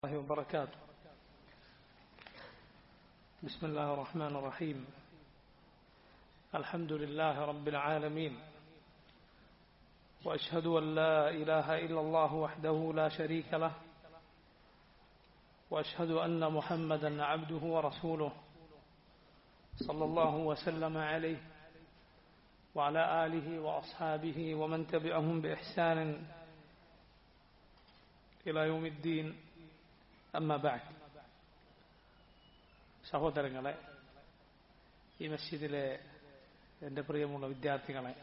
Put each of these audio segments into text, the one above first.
الله وبركاته بسم الله الرحمن الرحيم الحمد لله رب العالمين وأشهد أن لا إله إلا الله وحده لا شريك له وأشهد أن محمدا عبده ورسوله صلى الله وسلم عليه وعلى آله وأصحابه ومن تبعهم بإحسان إلى يوم الدين അമ്മ ബാക്ക് സഹോദരങ്ങളെ ഈ മസ്ജിദിലെ എൻ്റെ പ്രിയമുള്ള വിദ്യാർത്ഥികളെ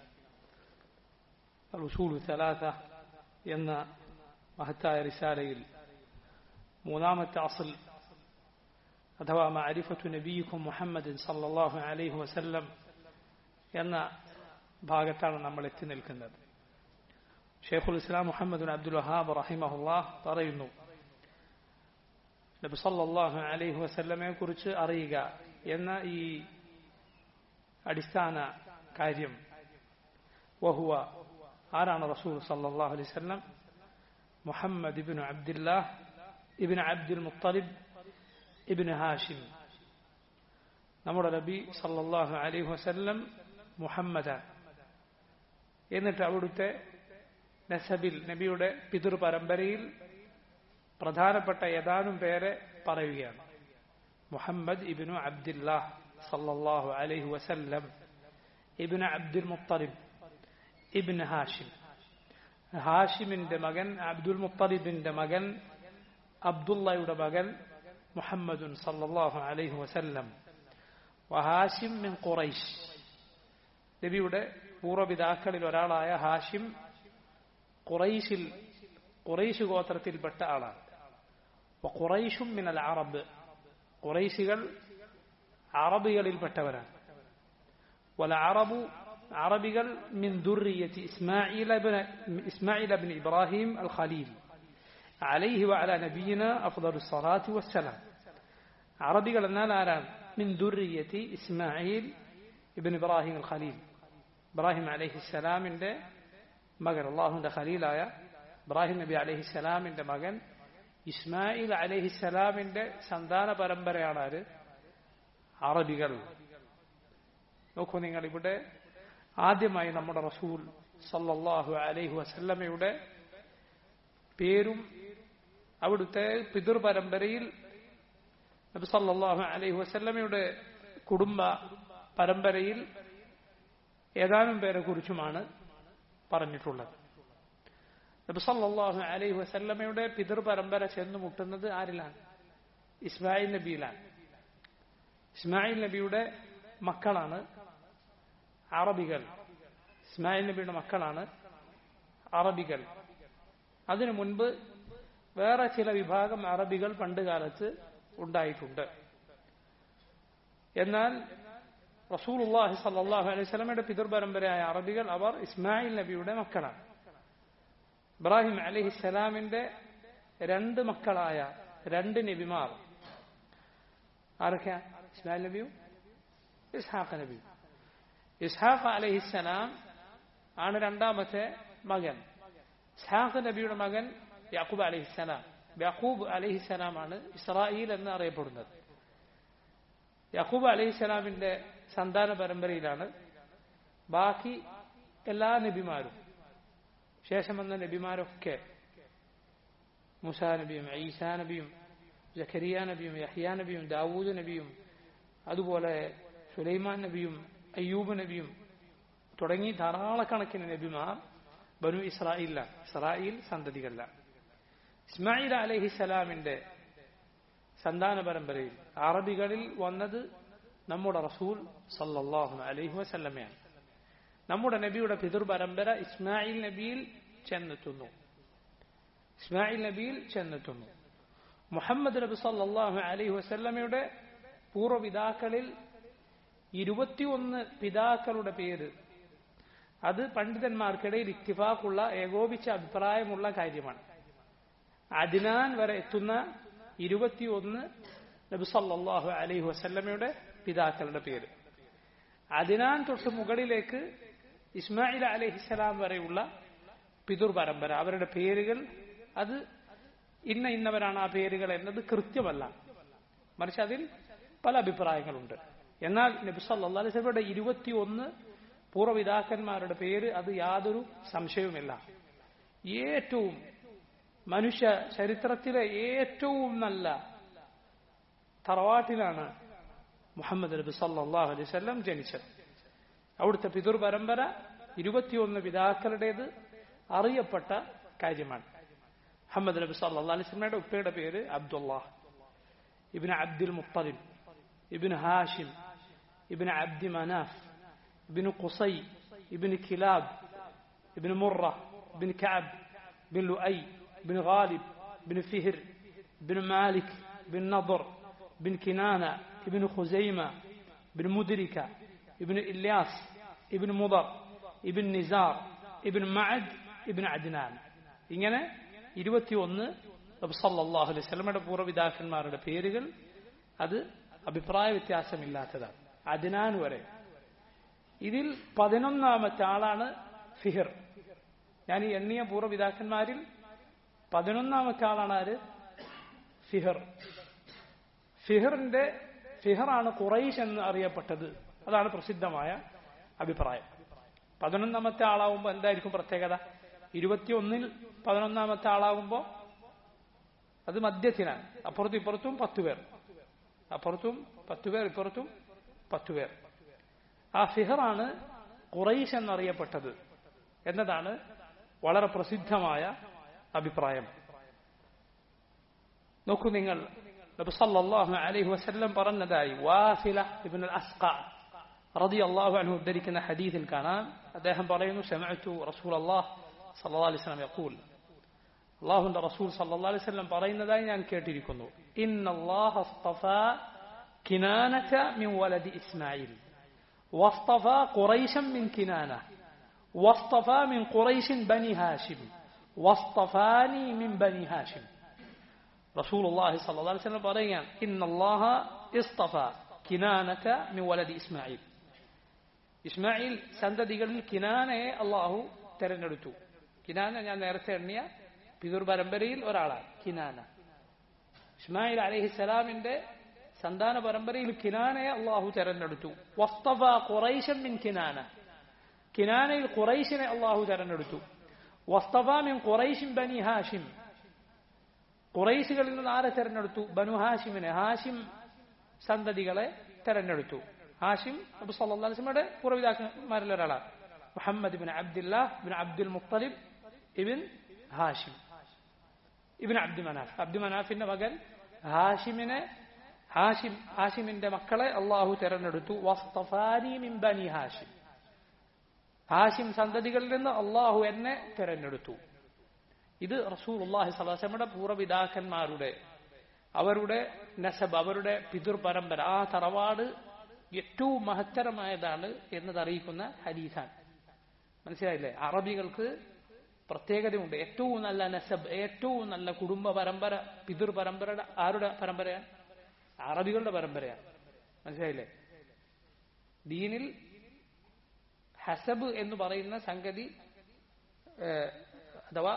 റുസൂൽ സലാത്ത എന്ന മഹത്തായ റിസാലയിൽ മൂന്നാമത്തെ അസൽ അഥവാ മാരിഫത്തു നബീഖും മുഹമ്മദ് സല്ലാഹു അലൈഹി വസല്ലം എന്ന ഭാഗത്താണ് നമ്മൾ എത്തി നിൽക്കുന്നത് ഷെയ്ഖുൽ ഇസ്ലാം മുഹമ്മദ് അബ്ദുൽ വഹാബ് റഹിമഹുല്ലാ പറയുന്നു നബി സല്ലാഹു അലൈഹി വസല്ലമയെ കുറിച്ച് അറിയുക എന്ന ഈ അടിസ്ഥാന കാര്യം വഹുവ ആരാണ് റസൂൽ സല്ലാഹു അലൈഹി വസല്ലം മുഹമ്മദ് ഇബിൻ അബ്ദുല്ലാഹ് ഇബിൻ അബ്ദുൽ മുത്തലിബ് ഇബിൻ ഹാഷിം നമ്മുടെ നബി സല്ലാഹു അലൈഹി വസല്ലം മുഹമ്മദാണ് എന്നിട്ട് അവിടുത്തെ നസബിൽ നബിയുടെ പിതൃ പരമ്പരയിൽ പ്രധാനപ്പെട്ട ഏതാനും പേരെ പറയുകയാണ് മുഹമ്മദ് ഇബിനു അബ്ദുല്ലാഹ് സല്ലല്ലാഹു അലൈഹി വസല്ലം ഇബിന് അബ്ദുൽ മുത്തലിബ് ഇബിൻ ഹാഷിം ഹാഷിമിന്റെ മകൻ അബ്ദുൽ മുത്തലിബിന്റെ മകൻ അബ്ദുള്ളയുടെ മകൻ മുഹമ്മദുൻ സല്ലല്ലാഹു അലൈഹി വസല്ലം വഹാഷിം മിൻ ഖുറൈശ് നബിയുടെ പൂർവ്വപിതാക്കളിൽ ഒരാളായ ഹാഷിം ഖുറൈശിൽ ഖുറൈശ് ഗോത്രത്തിൽപ്പെട്ട ആളാണ് ഖുറൈഷും മിനൽ അറബ് ഖുറൈശികൾ അറബികളിൽപ്പെട്ടവരാണ് വല അറബു അറബികൾ മിൻ ദുർറിയത്തി ഇസ്മായിൽ ഇസ്മായിൽ ബിൻ ഇബ്രാഹിം അൽ ഖലീൽ عليه وعلى نبينا أفضل الصلاة والسلام عربي قال لنا لا من ذرية إسماعيل ابن إبراهيم الخليل إبراهيم عليه السلام عند مقر الله عند خليل آية ഇബ്രാഹിം നബി അലഹിസലാമിന്റെ മകൻ ഇസ്മായിൽ അലഹിസലാമിന്റെ സന്താന പരമ്പരയാണ് ആര് അറബികൾ നോക്കൂ നിങ്ങൾ ഇവിടെ ആദ്യമായി നമ്മുടെ റസൂൽ സല്ലല്ലാഹു അലൈഹി വസല്ലമയുടെ പേരും അവിടുത്തെ പിതൃ പരമ്പരയിൽ നബി സല്ലല്ലാഹു അലൈഹി വസല്ലമയുടെ കുടുംബ പരമ്പരയിൽ ഏതാനും പേരെ കുറിച്ചുമാണ് പറഞ്ഞിട്ടുള്ളത് നബി സല്ലല്ലാഹു അലൈഹി വസല്ലമയുടെ പിതൃ പരമ്പര ചെന്ന് മുട്ടുന്നത് ആരിലാണ് ഇസ്മായിൽ നബിയിലാണ് ഇസ്മായിൽ നബിയുടെ മക്കളാണ് അറബികൾ ഇസ്മായിൽ നബിയുടെ മക്കളാണ് അറബികൾ അതിനു മുൻപ് വേറെ ചില വിഭാഗം അറബികൾ പണ്ട് കാലത്ത് ഉണ്ടായിട്ടുണ്ട് എന്നാൽ റസൂലുള്ളാഹി സല്ലല്ലാഹു അലൈഹി വസല്ലമയുടെ പിതൃ പരമ്പരയായ അറബികൾ അവർ ഇസ്മായിൽ നബിയുടെ മക്കളാണ് ഇബ്രാഹിം അലഹിസലാമിന്റെ രണ്ട് മക്കളായ രണ്ട് നബിമാർ ആരൊക്കെയാ ഇസ്മായിൽ നബിയും ഇസ്ഹാഖ് നബിയും ഇസ്ഹാഖ് അലഹിസലാം ആണ് രണ്ടാമത്തെ മകൻ ഇസ്ഹാഖ് നബിയുടെ മകൻ യാക്കൂബ് അലഹിസലാം യാക്കൂബ് അലഹിസലാമാണ് ഇസ്രായേൽ എന്ന് അറിയപ്പെടുന്നത് യാക്കൂബ് അലഹിസലാമിന്റെ സന്താന പരമ്പരയിലാണ് ബാക്കി എല്ലാ നബിമാരും ശേഷം വന്ന നബിമാരൊക്കെ മുസാ നബിയും ഈസാ നബിയും ജഖരിയ നബിയും യഹിയ നബിയും ദാവൂദ് നബിയും അതുപോലെ സുലൈമാൻ നബിയും അയ്യൂബ് നബിയും തുടങ്ങി ധാരാളക്കണക്കിന് നബിമാർ ബനു ഇസ്രായേല ഇസ്രായേൽ സന്തതികളല്ല ഇസ്മായിൽ അലഹിസലാമിന്റെ സന്താന പരമ്പരയിൽ അറബികളിൽ വന്നത് നമ്മുടെ റസൂൽ സല്ലല്ലാഹു അലൈഹി വസല്ലമയാണ് നമ്മുടെ നബിയുടെ പിതൃ പരമ്പര ഇസ്മായിൽ നബിയിൽ ചെന്നെത്തുന്നു ഇസ്മായിൽ നബിയിൽ ചെന്നെത്തുന്നു മുഹമ്മദ് നബി സല്ലാഹു അലൈഹി വസല്ലമയുടെ പൂർവ്വപിതാക്കളിൽ ഇരുപത്തിയൊന്ന് പിതാക്കളുടെ പേര് അത് പണ്ഡിതന്മാർക്കിടയിൽ ഇത്തിഫാക്കുള്ള ഏകോപിച്ച അഭിപ്രായമുള്ള കാര്യമാണ് അദിനാൻ വരെ എത്തുന്ന ഇരുപത്തിയൊന്ന് നബി സല്ലാഹു അലൈഹി വസല്ലമയുടെ പിതാക്കളുടെ പേര് അദിനാൻ തൊട്ട് മുകളിലേക്ക് ഇസ്മായിൽ അലഹിസലാം വരെയുള്ള പിതൃ പരമ്പര അവരുടെ പേരുകൾ അത് ഇന്ന ഇന്നവരാണ് ആ പേരുകൾ എന്നത് കൃത്യമല്ല മറിച്ച് അതിൽ പല അഭിപ്രായങ്ങളുണ്ട് എന്നാൽ നബി സല്ലല്ലാഹു അലൈഹി വസല്ലമയുടെ ഇരുപത്തിയൊന്ന് പൂർവ്വപിതാക്കന്മാരുടെ പേര് അത് യാതൊരു സംശയവുമില്ല ഏറ്റവും മനുഷ്യ ചരിത്രത്തിലെ ഏറ്റവും നല്ല തറവാട്ടിലാണ് മുഹമ്മദ് നബി സല്ലല്ലാഹു അലൈഹി വസല്ലം ജനിച്ചത് അവിടുത്തെ പിതൃ പരമ്പര ഇരുപത്തിയൊന്ന് പിതാക്കളുടേത് അറിയപ്പെട്ട കാര്യമാണ് മുഹമ്മദ് നബി സല്ലല്ലാഹു അലൈഹി വസല്ലമയുടെ ഉപ്പയുടെ പേര് അബ്ദുല്ലാഹ് ഇബ്നു അബ്ദുൽ മുത്തലിബ് ഇബ്നു ഹാഷിം ഇബ്നു അബ്ദി മനാഫ് ഇബ്നു ഖുസൈ ഇബ്നു കിലാബ് ഇബ്നു മുറ ഇബ്നു കഅബ് بن لؤي بن غالب بن فهر بن مالك بن نضر بن كنانة بن خزيمة بن مدركة ابن إلياس ابن مضر ابن نزار ابن معد ابن عدنان ഇങ്ങനെ ഇരുപത്തിയൊന്ന് സല്ലല്ലാഹു അലൈഹി വസല്ലമയുടെ പൂർവ്വപിതാക്കന്മാരുടെ പേരുകൾ അത് അഭിപ്രായ വ്യത്യാസമില്ലാത്തതാണ് അദ്നാൻ വരെ ഇതിൽ പതിനൊന്നാമത്തെ ആളാണ് ഫിഹിർ ഞാൻ ഈ എണ്ണിയ പൂർവ്വപിതാക്കന്മാരിൽ പതിനൊന്നാമത്തെ ആളാണ് ആര് ഫിഹർ ഫിഹറിന്റെ ഫിഹറാണ് ഖുറൈഷ് എന്ന് അറിയപ്പെട്ടത് അതാണ് പ്രസിദ്ധമായ അഭിപ്രായം പതിനൊന്നാമത്തെ ആളാവുമ്പോൾ എന്തായിരിക്കും പ്രത്യേകത ഇരുപത്തിയൊന്നിൽ പതിനൊന്നാമത്തെ ആളാവുമ്പോൾ അത് മധ്യത്തിനാണ് അപ്പുറത്തും ഇപ്പുറത്തും പത്തു പേർ അപ്പുറത്തും പത്തു പേർ ഇപ്പുറത്തും പത്തു പേർ ആ ഫിഹറാണ് ഖുറൈഷ് എന്നറിയപ്പെട്ടത് എന്നതാണ് വളരെ പ്രസിദ്ധമായ അഭിപ്രായം നോക്കൂ നിങ്ങൾ നബി സല്ലല്ലാഹു അലൈഹി വസല്ലം പറഞ്ഞതായി വാസില ഇബ്നു അസ്ഖ റളിയല്ലാഹു അൻഹു ഉദ്ധരിക്കുന്ന ഹദീസിൽ കാണാം അദ്ദേഹം പറയുന്നു സമഅതു റസൂലല്ലാഹ് സല്ലല്ലാഹു അലൈഹി വസല്ലം യഖൂൽ അള്ളാഹുന്റെ റസൂൽ സല്ലല്ലാഹു അലൈഹി വസല്ലം പറയുന്നതായി ഞാൻ കേട്ടിരിക്കുന്നു ഇന്നല്ലാഹ അസ്തഫാ കിനാനത മിൻ വലദി ഇസ്മായിൽ واصطفى قريشا من كنانه واصطفى من قريش بني هاشم واصطفاني من بني هاشم رسول الله صلى الله عليه وسلم പറയാൻ إن الله اصطفى كنانة من ولد إسماعيل ഇസ്മായിൽ സന്തതികളിൽ കിനാനയെ അള്ളാഹു തെരഞ്ഞെടുത്തു കിനാന ഞാൻ നേരത്തെ എണ്ണിയ പിതൃ പരമ്പരയിൽ ഒരാളാണ് കിനാന ഇസ്മായിൽ അലഹിസലാമിന്റെ സന്താന പരമ്പരയിൽ കിനാനയെ അള്ളാഹു തെരഞ്ഞെടുത്തു വസ്തഫ ഖുറൈശൻ മിൻ കിനാന കിനാനയിൽ ഖുറൈശിനെ അള്ളാഹു തെരഞ്ഞെടുത്തു വസ്തഫ മിൻ ഖുറൈഷിൻ ബനി ഹാഷിം ഖുറൈശുകളിൽ നിന്ന് ആരെ തെരഞ്ഞെടുത്തു ബനു ഹാഷിമിനെ ഹാഷിം സന്തതികളെ തെരഞ്ഞെടുത്തു ഹാഷിം അബു സല്ലാസ്മയുടെ പൂർവ്വപിതാക്കന്മാരിൽ ഒരാളാണ് മുഹമ്മദ് ബിൻ അബ്ദുല്ലാ ബിൻ അബ്ദുൽ മുത്തലിബ് ഇബിൻ ഹാഷിം ഇബിൻ അബ്ദു മനാഫ് അബ്ദു മനാഫിന്റെ മകൻ ഹാഷിമിനെ ഹാഷിം ഹാഷിമിന്റെ മക്കളെ അള്ളാഹു തെരഞ്ഞെടുത്തു വസ്തഫാനി മിൻ ബനി ഹാഷിം ഹാഷിം സന്തതികളിൽ നിന്ന് അള്ളാഹു എന്നെ തെരഞ്ഞെടുത്തു ഇത് റസൂൽ അള്ളാഹി സ്വലാസമ്മയുടെ പൂർവ്വപിതാക്കന്മാരുടെ അവരുടെ നസബ് അവരുടെ പിതൃ പരമ്പര ആ തറവാട് ഏറ്റവും മഹത്തരമായതാണ് എന്നതറിയിക്കുന്ന ഹദീസാണ് മനസ്സിലായില്ലേ അറബികൾക്ക് പ്രത്യേകതയുണ്ട് ഏറ്റവും നല്ല നസബ് ഏറ്റവും നല്ല കുടുംബ പരമ്പര പിതൃ പരമ്പരയുടെ ആരുടെ പരമ്പരയാണ് അറബികളുടെ പരമ്പരയാണ് മനസ്സിലായില്ലേ ദീനിൽ ഹസബ് എന്ന് പറയുന്ന സംഗതി അഥവാ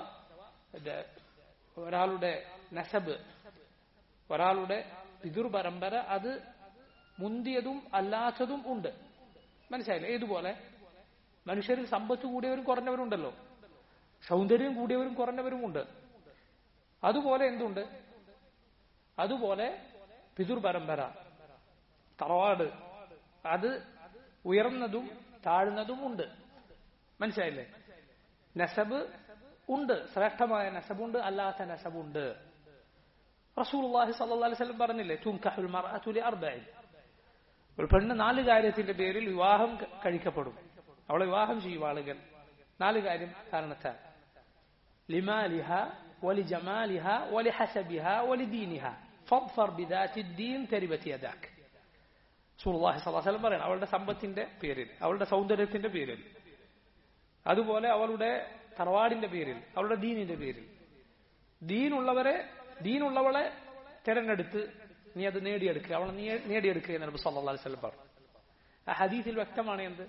ഒരാളുടെ നസബ് ഒരാളുടെ പിതൃ പരമ്പര അത് മുന്തിയതും അല്ലാത്തതും ഉണ്ട് മനസ്സിലായില്ലേ ഏതുപോലെ മനുഷ്യരിൽ സമ്പത്ത് കൂടിയവരും കുറഞ്ഞവരുണ്ടല്ലോ സൗന്ദര്യം കൂടിയവരും കുറഞ്ഞവരുമുണ്ട് അതുപോലെ എന്തുണ്ട് അതുപോലെ പിതൃ പരമ്പര തറവാട് അത് ഉയർന്നതും താഴ്ന്നതും ഉണ്ട് മനസ്സിലായില്ലേ നസബ് ഉണ്ട് ശ്രേഷ്ഠമായ നസബുണ്ട് അല്ലാത്ത നസബുണ്ട് റസൂലുള്ളാഹി സ്വല്ലല്ലാഹു അലൈഹി വസല്ലം പറഞ്ഞില്ലേ തുൻകഹുൽ മർഅതു ലിഅർബഇൻ ഒരു പെണ്ണ് നാല് കാര്യത്തിന്റെ പേരിൽ വിവാഹം കഴിക്കപ്പെടും അവളെ വിവാഹം ചെയ്യും ആളുകൾ നാല് കാര്യം കാരണത്താൽ ലിമാലിഹ വലി ജമാലിഹ വലി ഹസബിഹ വലി ദീനിഹ ഫദ്ഫർ ബിദാത്തി ദീൻ തരിബത്തി യദാക് റസൂലുള്ളാഹി സ്വല്ലല്ലാഹു അലൈഹി വസല്ലം പറയണം അവളുടെ സമ്പത്തിന്റെ പേരിൽ അവളുടെ സൗന്ദര്യത്തിന്റെ പേരിൽ അതുപോലെ അവളുടെ തറവാടിന്റെ പേരിൽ അവളുടെ ദീനിന്റെ പേരിൽ ദീനുള്ളവരെ ദീനുള്ളവളെ തെരഞ്ഞെടുത്ത് നീ അത് നേടിയെടുക്കുക അവളെ നീ നേടിയെടുക്കുക എന്ന് നബി സല്ലല്ലാഹു അലൈഹി വസല്ലം പറഞ്ഞു ആ ഹദീസിൽ വ്യക്തമാണ് എന്ത്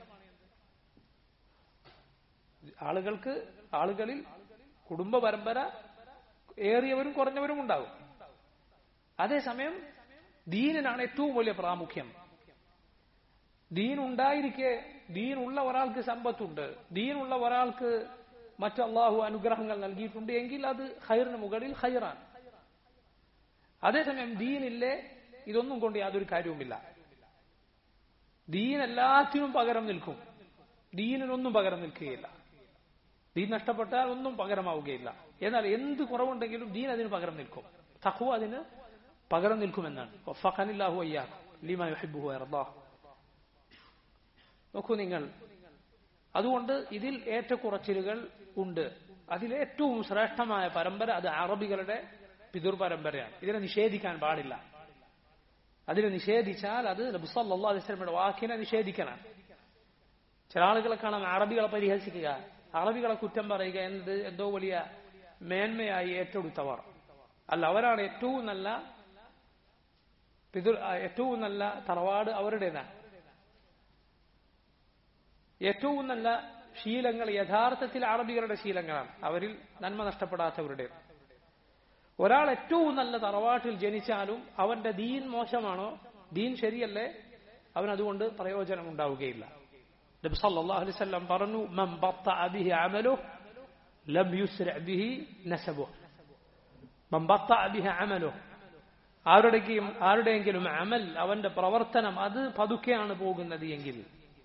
ആളുകൾക്ക് ആളുകളിൽ കുടുംബ പരമ്പര ഏറിയവരും കുറഞ്ഞവരും ഉണ്ടാകും അതേസമയം ദീനിനാണ് ഏറ്റവും വലിയ പ്രാമുഖ്യം ദീൻ ഉണ്ടായിരിക്കെ ദീനുള്ള ഒരാൾക്ക് സമ്പത്തുണ്ട് ദീനുള്ള ഒരാൾക്ക് മറ്റു അള്ളാഹു അനുഗ്രഹങ്ങൾ നൽകിയിട്ടുണ്ട് എങ്കിൽ അത് ഹൈറിന് മുകളിൽ ഹൈറാണ് അതേസമയം ദീനില്ലേ ഇതൊന്നും കൊണ്ട് യാതൊരു കാര്യവുമില്ല ദീൻ എല്ലാത്തിനും പകരം നിൽക്കും ദീനിനൊന്നും പകരം നിൽക്കുകയില്ല ദീൻ നഷ്ടപ്പെട്ടാൽ ഒന്നും പകരമാവുകയില്ല എന്നാൽ എന്ത് കുറവുണ്ടെങ്കിലും ദീൻ അതിന് പകരം നിൽക്കും തഖ്വ അതിന് പകരം നിൽക്കുമെന്നാണ് വഫഖനില്ലാഹു അയ്യാഖ് ലിമാ യുഹിബ്ബുഹു വയർദാഹു നോക്കൂ നിങ്ങൾ അതുകൊണ്ട് ഇതിൽ ഏറ്റക്കുറച്ചിലുകൾ ഉണ്ട് അതിലേറ്റവും ശ്രേഷ്ഠമായ പരമ്പര അത് അറബികളുടെ പിതൃ പരമ്പരയാണ് ഇതിനെ നിഷേധിക്കാൻ പാടില്ല അതിനെ നിഷേധിച്ചാൽ അത് നബുസല്ലാ അലൈസ്ലമയുടെ വാക്കിനെ നിഷേധിക്കണം ചില ആളുകളെ കാണാം അറബികളെ പരിഹസിക്കുക അറബികളെ കുറ്റം പറയുക എന്നത് എന്തോ വലിയ മേന്മയായി ഏറ്റെടുത്തവർ അല്ല അവരാണ് ഏറ്റവും നല്ല പിതൃ ഏറ്റവും നല്ല തറവാട് അവരുടേതാണ് ഏറ്റവും നല്ല ശീലങ്ങൾ യഥാർത്ഥത്തിൽ അറബികളുടെ ശീലങ്ങളാണ് അവരിൽ നന്മ നഷ്ടപ്പെടാത്തവരുടെ ഒരാൾ ഏറ്റവും നല്ല തറവാട്ടിൽ ജനിച്ചാലും അവന്റെ ദീൻ മോശമാണോ ദീൻ ശരിയല്ലേ അവൻ അതുകൊണ്ട് പ്രയോജനം ഉണ്ടാവുകയില്ല നബി സല്ലല്ലാഹു അലൈഹി വസല്ലം പറഞ്ഞു മൻ ബത്തഅ ബിഹി അമലുഹു ലം യുസ്ര ബിഹി നസബുഹു മൻ ബത്തഅ ബിഹി അമലുഹു ആരുടെയും ആരുടെയെങ്കിലും അമൽ അവന്റെ പ്രവർത്തനം അത് പതുക്കെയാണ് പോകുന്നത് എങ്കിൽ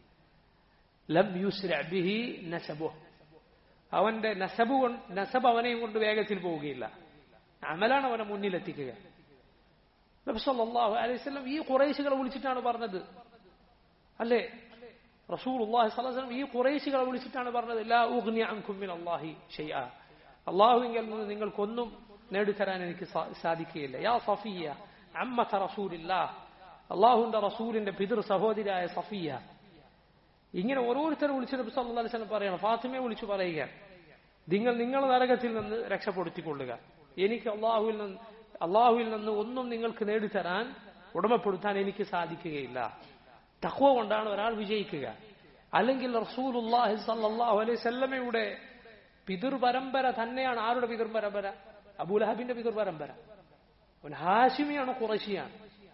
ലം യുസ്ര ബിഹി നസബുഹു അവന്റെ നസബ് കൊണ്ട് നസബ് അവനെയും കൊണ്ട് വേഗത്തിൽ പോവുകയില്ല അമലാണ് അവനെ മുന്നിലെത്തിക്കുക നബി സല്ലല്ലാഹു അലൈഹി വസല്ലം ഈ ഖുറൈശികളെ വിളിച്ചിട്ടാണ് പറഞ്ഞത് അല്ലേ റസൂൽ അള്ളാഹി സ്വലം ഈ ഖുറൈശികളെ വിളിച്ചിട്ടാണ് പറഞ്ഞത് ലാ ഉഗ്നി അൻകും മിൻ അല്ലാഹി ഷൈഅ അള്ളാഹുവിങ്കിൽ നിന്ന് നിങ്ങൾക്കൊന്നും നേടിത്തരാൻ എനിക്ക് സാധിക്കുകയില്ല യാ സഫിയ അമ്മത്ത റസൂലില്ല അള്ളാഹുവിന്റെ റസൂലിന്റെ പിതൃ സഹോദരിയായ സഫിയ ഇങ്ങനെ ഓരോരുത്തരും വിളിച്ച് നബി സല്ലല്ലാഹു അലൈഹി വസല്ലം പറയണം ഫാത്തിമയെ വിളിച്ചു പറയുക നിങ്ങൾ നിങ്ങൾ നരകത്തിൽ നിന്ന് രക്ഷപ്പെടുത്തിക്കൊള്ളുക എനിക്ക് അള്ളാഹുവിൽ നിന്ന് അള്ളാഹുവിൽ നിന്ന് ഒന്നും നിങ്ങൾക്ക് നേടിത്തരാൻ ഉടമപ്പെടുത്താൻ എനിക്ക് സാധിക്കുകയില്ല തഖ്വ കൊണ്ടാണ് ഒരാൾ വിജയിക്കുക അല്ലെങ്കിൽ റസൂലുള്ളാഹി സല്ലല്ലാഹു അലൈഹി വസല്ലമയുടെ പിതൃ പരമ്പര തന്നെയാണ് ആരുടെ പിതൃ പരമ്പര അബൂലഹബിന്റെ പിതൃ പരമ്പര അവൻ ഹാഷിമിയാണ് ഖുറൈശിയാണ്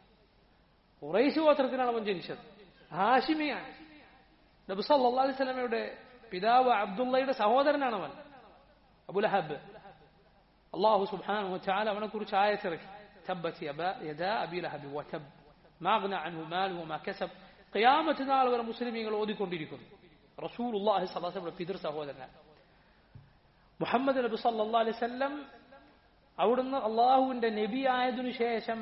ഖുറൈശി ഗോത്രത്തിലാണ് അവൻ ജനിച്ചത് ഹാഷിമിയാണ് നബി സല്ലല്ലാഹു അലൈഹി വസല്ലമയുടെ പിതാവ് അബ്ദുള്ളയുടെ സഹോദരനാണ് അവൻ അബുലഹബ് അള്ളാഹു സുബ്ഹാനഹു വതആല അവനെ കുറിച്ച് ആയത്തിറക്കി തബ്ബത് യദാ അബി ലഹബ് വതബ് മാ അഗ്ന അൻഹു മാലുഹു മാ കസബ് ഖിയാമത്ത് നാൾ വരെ മുസ്ലിമീങ്ങൾ ഓതിക്കൊണ്ടിരിക്കുന്നു റസൂലുള്ളാഹി സ്വല്ലല്ലാഹു അലൈഹി വസല്ലം പിതൃ സഹോദരനാണ് മുഹമ്മദ് നബി സല്ലല്ലാഹു അലൈഹി വസല്ലം അവിടുന്ന് അള്ളാഹുവിന്റെ നബി ആയതിനു ശേഷം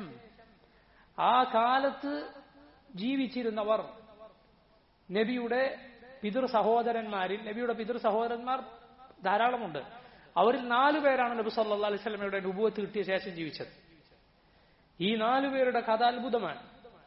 ആ കാലത്ത് ജീവിച്ചിരുന്നവർ നബിയുടെ പിതൃ സഹോദരന്മാരിൽ നബിയുടെ പിതൃ സഹോദരന്മാർ ധാരാളമുണ്ട് അവരിൽ നാലു പേരാണ് നബി സല്ലാ അലൈഹി സ്വലമയുടെ രൂപത്ത് കിട്ടിയ ശേഷം ജീവിച്ചത് ഈ നാലു പേരുടെ കഥ അത്ഭുതമാണ്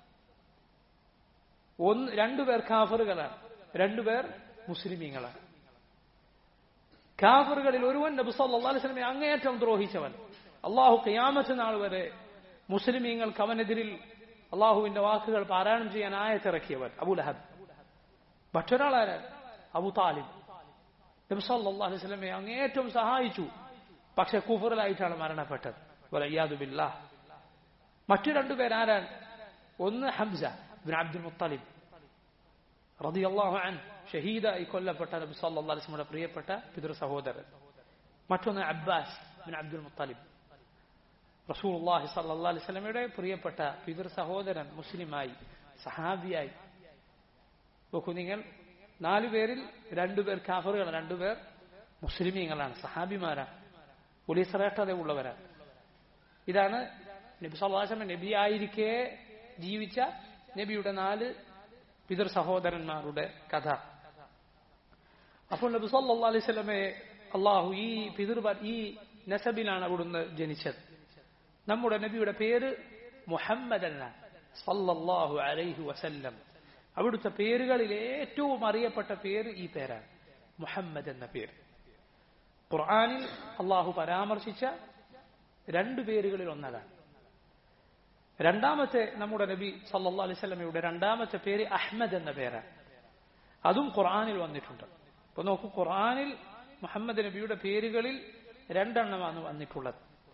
ഒന്ന് രണ്ടുപേർ കാഫറുകളാണ് രണ്ടുപേർ മുസ്ലിമീങ്ങളാണ് കാഫറുകളിൽ ഒരുവൻ നബി സല്ലാ അലൈഹി സ്വലമെ അങ്ങേയറ്റം ദ്രോഹിച്ചവൻ അള്ളാഹു ഖിയാമത്ത് നാൾ വരെ മുസ്ലിമീങ്ങൾക്ക് അവനെതിരിൽ അള്ളാഹുവിന്റെ വാക്കുകൾ പാരായണം ചെയ്യാൻ ആയത്തിറക്കിയവൻ അബുലഹബ് മറ്റൊരാളാരാണ് അബു താലിബ് നബി സല്ലല്ലാഹു അലൈഹി വസല്ലമയെ അങ്ങേറ്റവും സഹായിച്ചു പക്ഷെ കുഫറിലായിട്ടാണ് മരണപ്പെട്ടത് വലയ്യാദുബില്ല മറ്റു രണ്ടുപേർ ആരാണ് ഒന്ന് ഹംസ ബിൻ അബ്ദുൽ മുത്തലിബ് റളിയല്ലാഹു അൻ ഷഹീദായി കൊല്ലപ്പെട്ട നബി സല്ലല്ലാഹു അലൈഹി വസല്ലമയുടെ പ്രിയപ്പെട്ട പിതൃ സഹോദരൻ മറ്റൊന്ന് അബ്ബാസ് ബിൻ അബ്ദുൽ മുത്തലിബ് റസൂലുള്ളാഹി സല്ലല്ലാഹു അലൈഹി വസല്ലമയുടെ പ്രിയപ്പെട്ട പിതൃ സഹോദരൻ മുസ്ലിമായി സഹാബിയായി നോക്കൂ നിങ്ങൾ നാലുപേരിൽ രണ്ടുപേർ കാഫറുകൾ രണ്ടുപേർ മുസ്ലിമീങ്ങളാണ് സഹാബിമാരാണ് വലിയ ശ്രേഷ്ഠതയുള്ളവരാണ് ഇതാണ് നബി സല്ലാസമ നബി ആയിരിക്കെ ജീവിച്ച നബിയുടെ നാല് പിതൃ സഹോദരന്മാരുടെ കഥ അപ്പോൾ നബി സല്ലാ അലൈഹി സ്വലമെ അള്ളാഹു ഈ പിതൃ ഈ നസബിലാണ് അവിടുന്ന് ജനിച്ചത് നമ്മുടെ നബിയുടെ പേര് മുഹമ്മദ് അല്ല സല്ലല്ലാഹു അലൈഹി വസല്ലം അവിടുത്തെ പേരുകളിൽ ഏറ്റവും അറിയപ്പെട്ട പേര് ഈ പേരാണ് മുഹമ്മദ് എന്ന പേര് ഖുർആാനിൽ അള്ളാഹു പരാമർശിച്ച രണ്ട് പേരുകളിൽ ഒന്നതാണ് രണ്ടാമത്തെ നമ്മുടെ നബി സല്ലാ അലൈഹി സ്വലമയുടെ രണ്ടാമത്തെ പേര് അഹ്മദ് എന്ന പേരാണ് അതും ഖുർആാനിൽ വന്നിട്ടുണ്ട് അപ്പൊ നോക്കൂ ഖുർആാനിൽ മുഹമ്മദ് നബിയുടെ പേരുകളിൽ രണ്ടെണ്ണമാണ് വന്നിട്ടുള്ളത്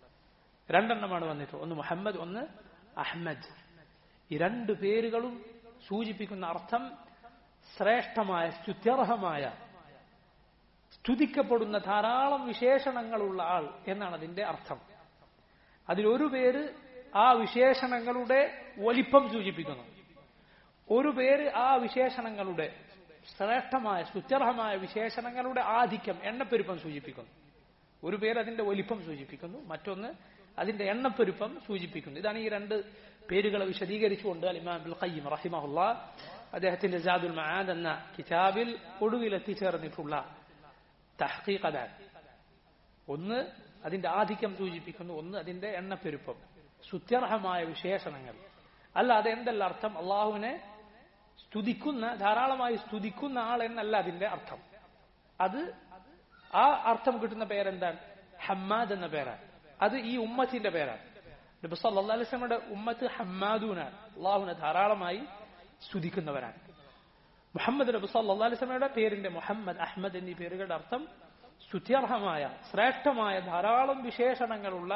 രണ്ടെണ്ണമാണ് വന്നിട്ടുള്ളത് ഒന്ന് മുഹമ്മദ് ഒന്ന് അഹ്മദ് ഈ രണ്ട് പേരുകളും സൂചിപ്പിക്കുന്ന അർത്ഥം ശ്രേഷ്ഠമായ സ്തുത്യർഹമായ സ്തുതിക്കപ്പെടുന്ന ധാരാളം വിശേഷണങ്ങളുള്ള ആൾ എന്നാണ് അതിന്റെ അർത്ഥം അതിലൊരു പേര് ആ വിശേഷണങ്ങളുടെ വലിപ്പം സൂചിപ്പിക്കുന്നു ഒരു പേര് ആ വിശേഷണങ്ങളുടെ ശ്രേഷ്ഠമായ സ്തുത്യർഹമായ വിശേഷണങ്ങളുടെ ആധിക്യം എണ്ണപ്പെരുപ്പം സൂചിപ്പിക്കുന്നു ഒരു പേര് അതിന്റെ വലിപ്പം സൂചിപ്പിക്കുന്നു മറ്റൊന്ന് അതിന്റെ എണ്ണപ്പെരുപ്പം സൂചിപ്പിക്കുന്നു ഇതാണ് ഈ രണ്ട് പേരുകളെ വിശദീകരിച്ചുകൊണ്ട് അലിമാം അബ്ദുൽ ഖയ്യിം റഹിമഹുല്ല അദ്ദേഹത്തിന്റെ ജാദുൽ മആദ് എന്ന കിതാബിൽ ഒടുവിൽ എത്തിച്ചേർന്നിട്ടുള്ള തഹ്ഖീഖ് അതാണ് ഒന്ന് അതിന്റെ ആധിക്യം സൂചിപ്പിക്കുന്നു ഒന്ന് അതിന്റെ എണ്ണപ്പെരുപ്പം സുത്യർഹമായ വിശേഷണങ്ങൾ അല്ലാതെ എന്തല്ല അർത്ഥം അള്ളാഹുവിനെ സ്തുതിക്കുന്ന ധാരാളമായി സ്തുതിക്കുന്ന ആൾ എന്നല്ല അതിന്റെ അർത്ഥം അത് ആ അർത്ഥം കിട്ടുന്ന പേരെന്താണ് ഹമ്മാദ് എന്ന പേരാണ് അത് ഈ ഉമ്മത്തിന്റെ പേരാണ് നബി സല്ലല്ലാഹു അലൈഹി വസല്ലമയുടെ ഉമ്മത്ത് ഹമ്മാദൂനാണ് അള്ളാഹുവിനെ ധാരാളമായി സ്തുതിക്കുന്നവരാണ് മുഹമ്മദ് നബി സല്ലല്ലാഹു അലൈഹി വസല്ലമയുടെ പേരിന്റെ മുഹമ്മദ് അഹ്മദ് എന്നീ പേരുകളുടെ അർത്ഥം സ്തുത്യർഹമായ ശ്രേഷ്ഠമായ ധാരാളം വിശേഷണങ്ങളുള്ള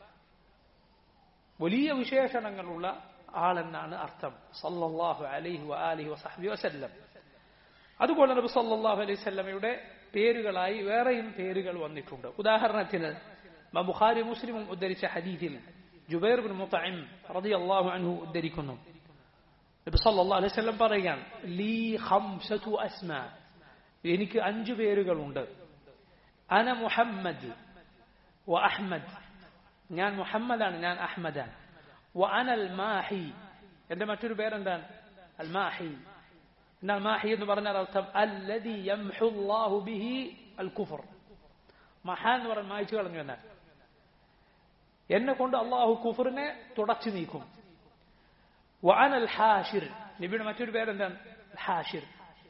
വലിയ വിശേഷണങ്ങളുള്ള ആളെന്നാണ് അർത്ഥം സല്ലല്ലാഹു അലൈഹി വആലിഹി വസഹ്ബി വസല്ലം അതുപോലെ നബി സല്ലല്ലാഹു അലൈഹി വസല്ലമയുടെ പേരുകളായി വേറെയും പേരുകൾ വന്നിട്ടുണ്ട് ഉദാഹരണത്തിന് ബുഖാരി മുസ്ലിമും ഉദ്ധരിച്ച ഹദീഥിൽ ജുബൈർ ബിൻ മുത്തഇം റളിയല്ലാഹു അൻഹു ഉദ്ധരിക്കുന്നു നബി സല്ലല്ലാഹു അലൈഹി വസല്ലം പറയുകയാണ് ലീ ഖംസതു അസ്മാ എനിക്ക് അഞ്ചു പേരുകളുണ്ട് അന മുഹമ്മദ് വ അഹ്മദ് ഞാൻ മുഹമ്മദാണ് ഞാൻ അഹ്മദാണ് വ അനൽ മാഹി എന്റെ മറ്റൊരു പേരെന്താണ് അൽ മാഹി എന്നാൽ മാഹി എന്ന് പറഞ്ഞാൽ അർത്ഥം അല്ലദി യംഹുല്ലാഹു ബിഹി അൽ കുഫർ മഹാൻ എന്ന് പറഞ്ഞാൽ മായ്ച്ചു കളഞ്ഞു എന്നാൽ എന്നെ കൊണ്ട് അള്ളാഹു കുഫറിനെ തുടച്ചു നീക്കും വഅന അൽ ഹാഷിർ നബിയുടെ മറ്റൊരു പേരെന്താണ് ഹാഷിർ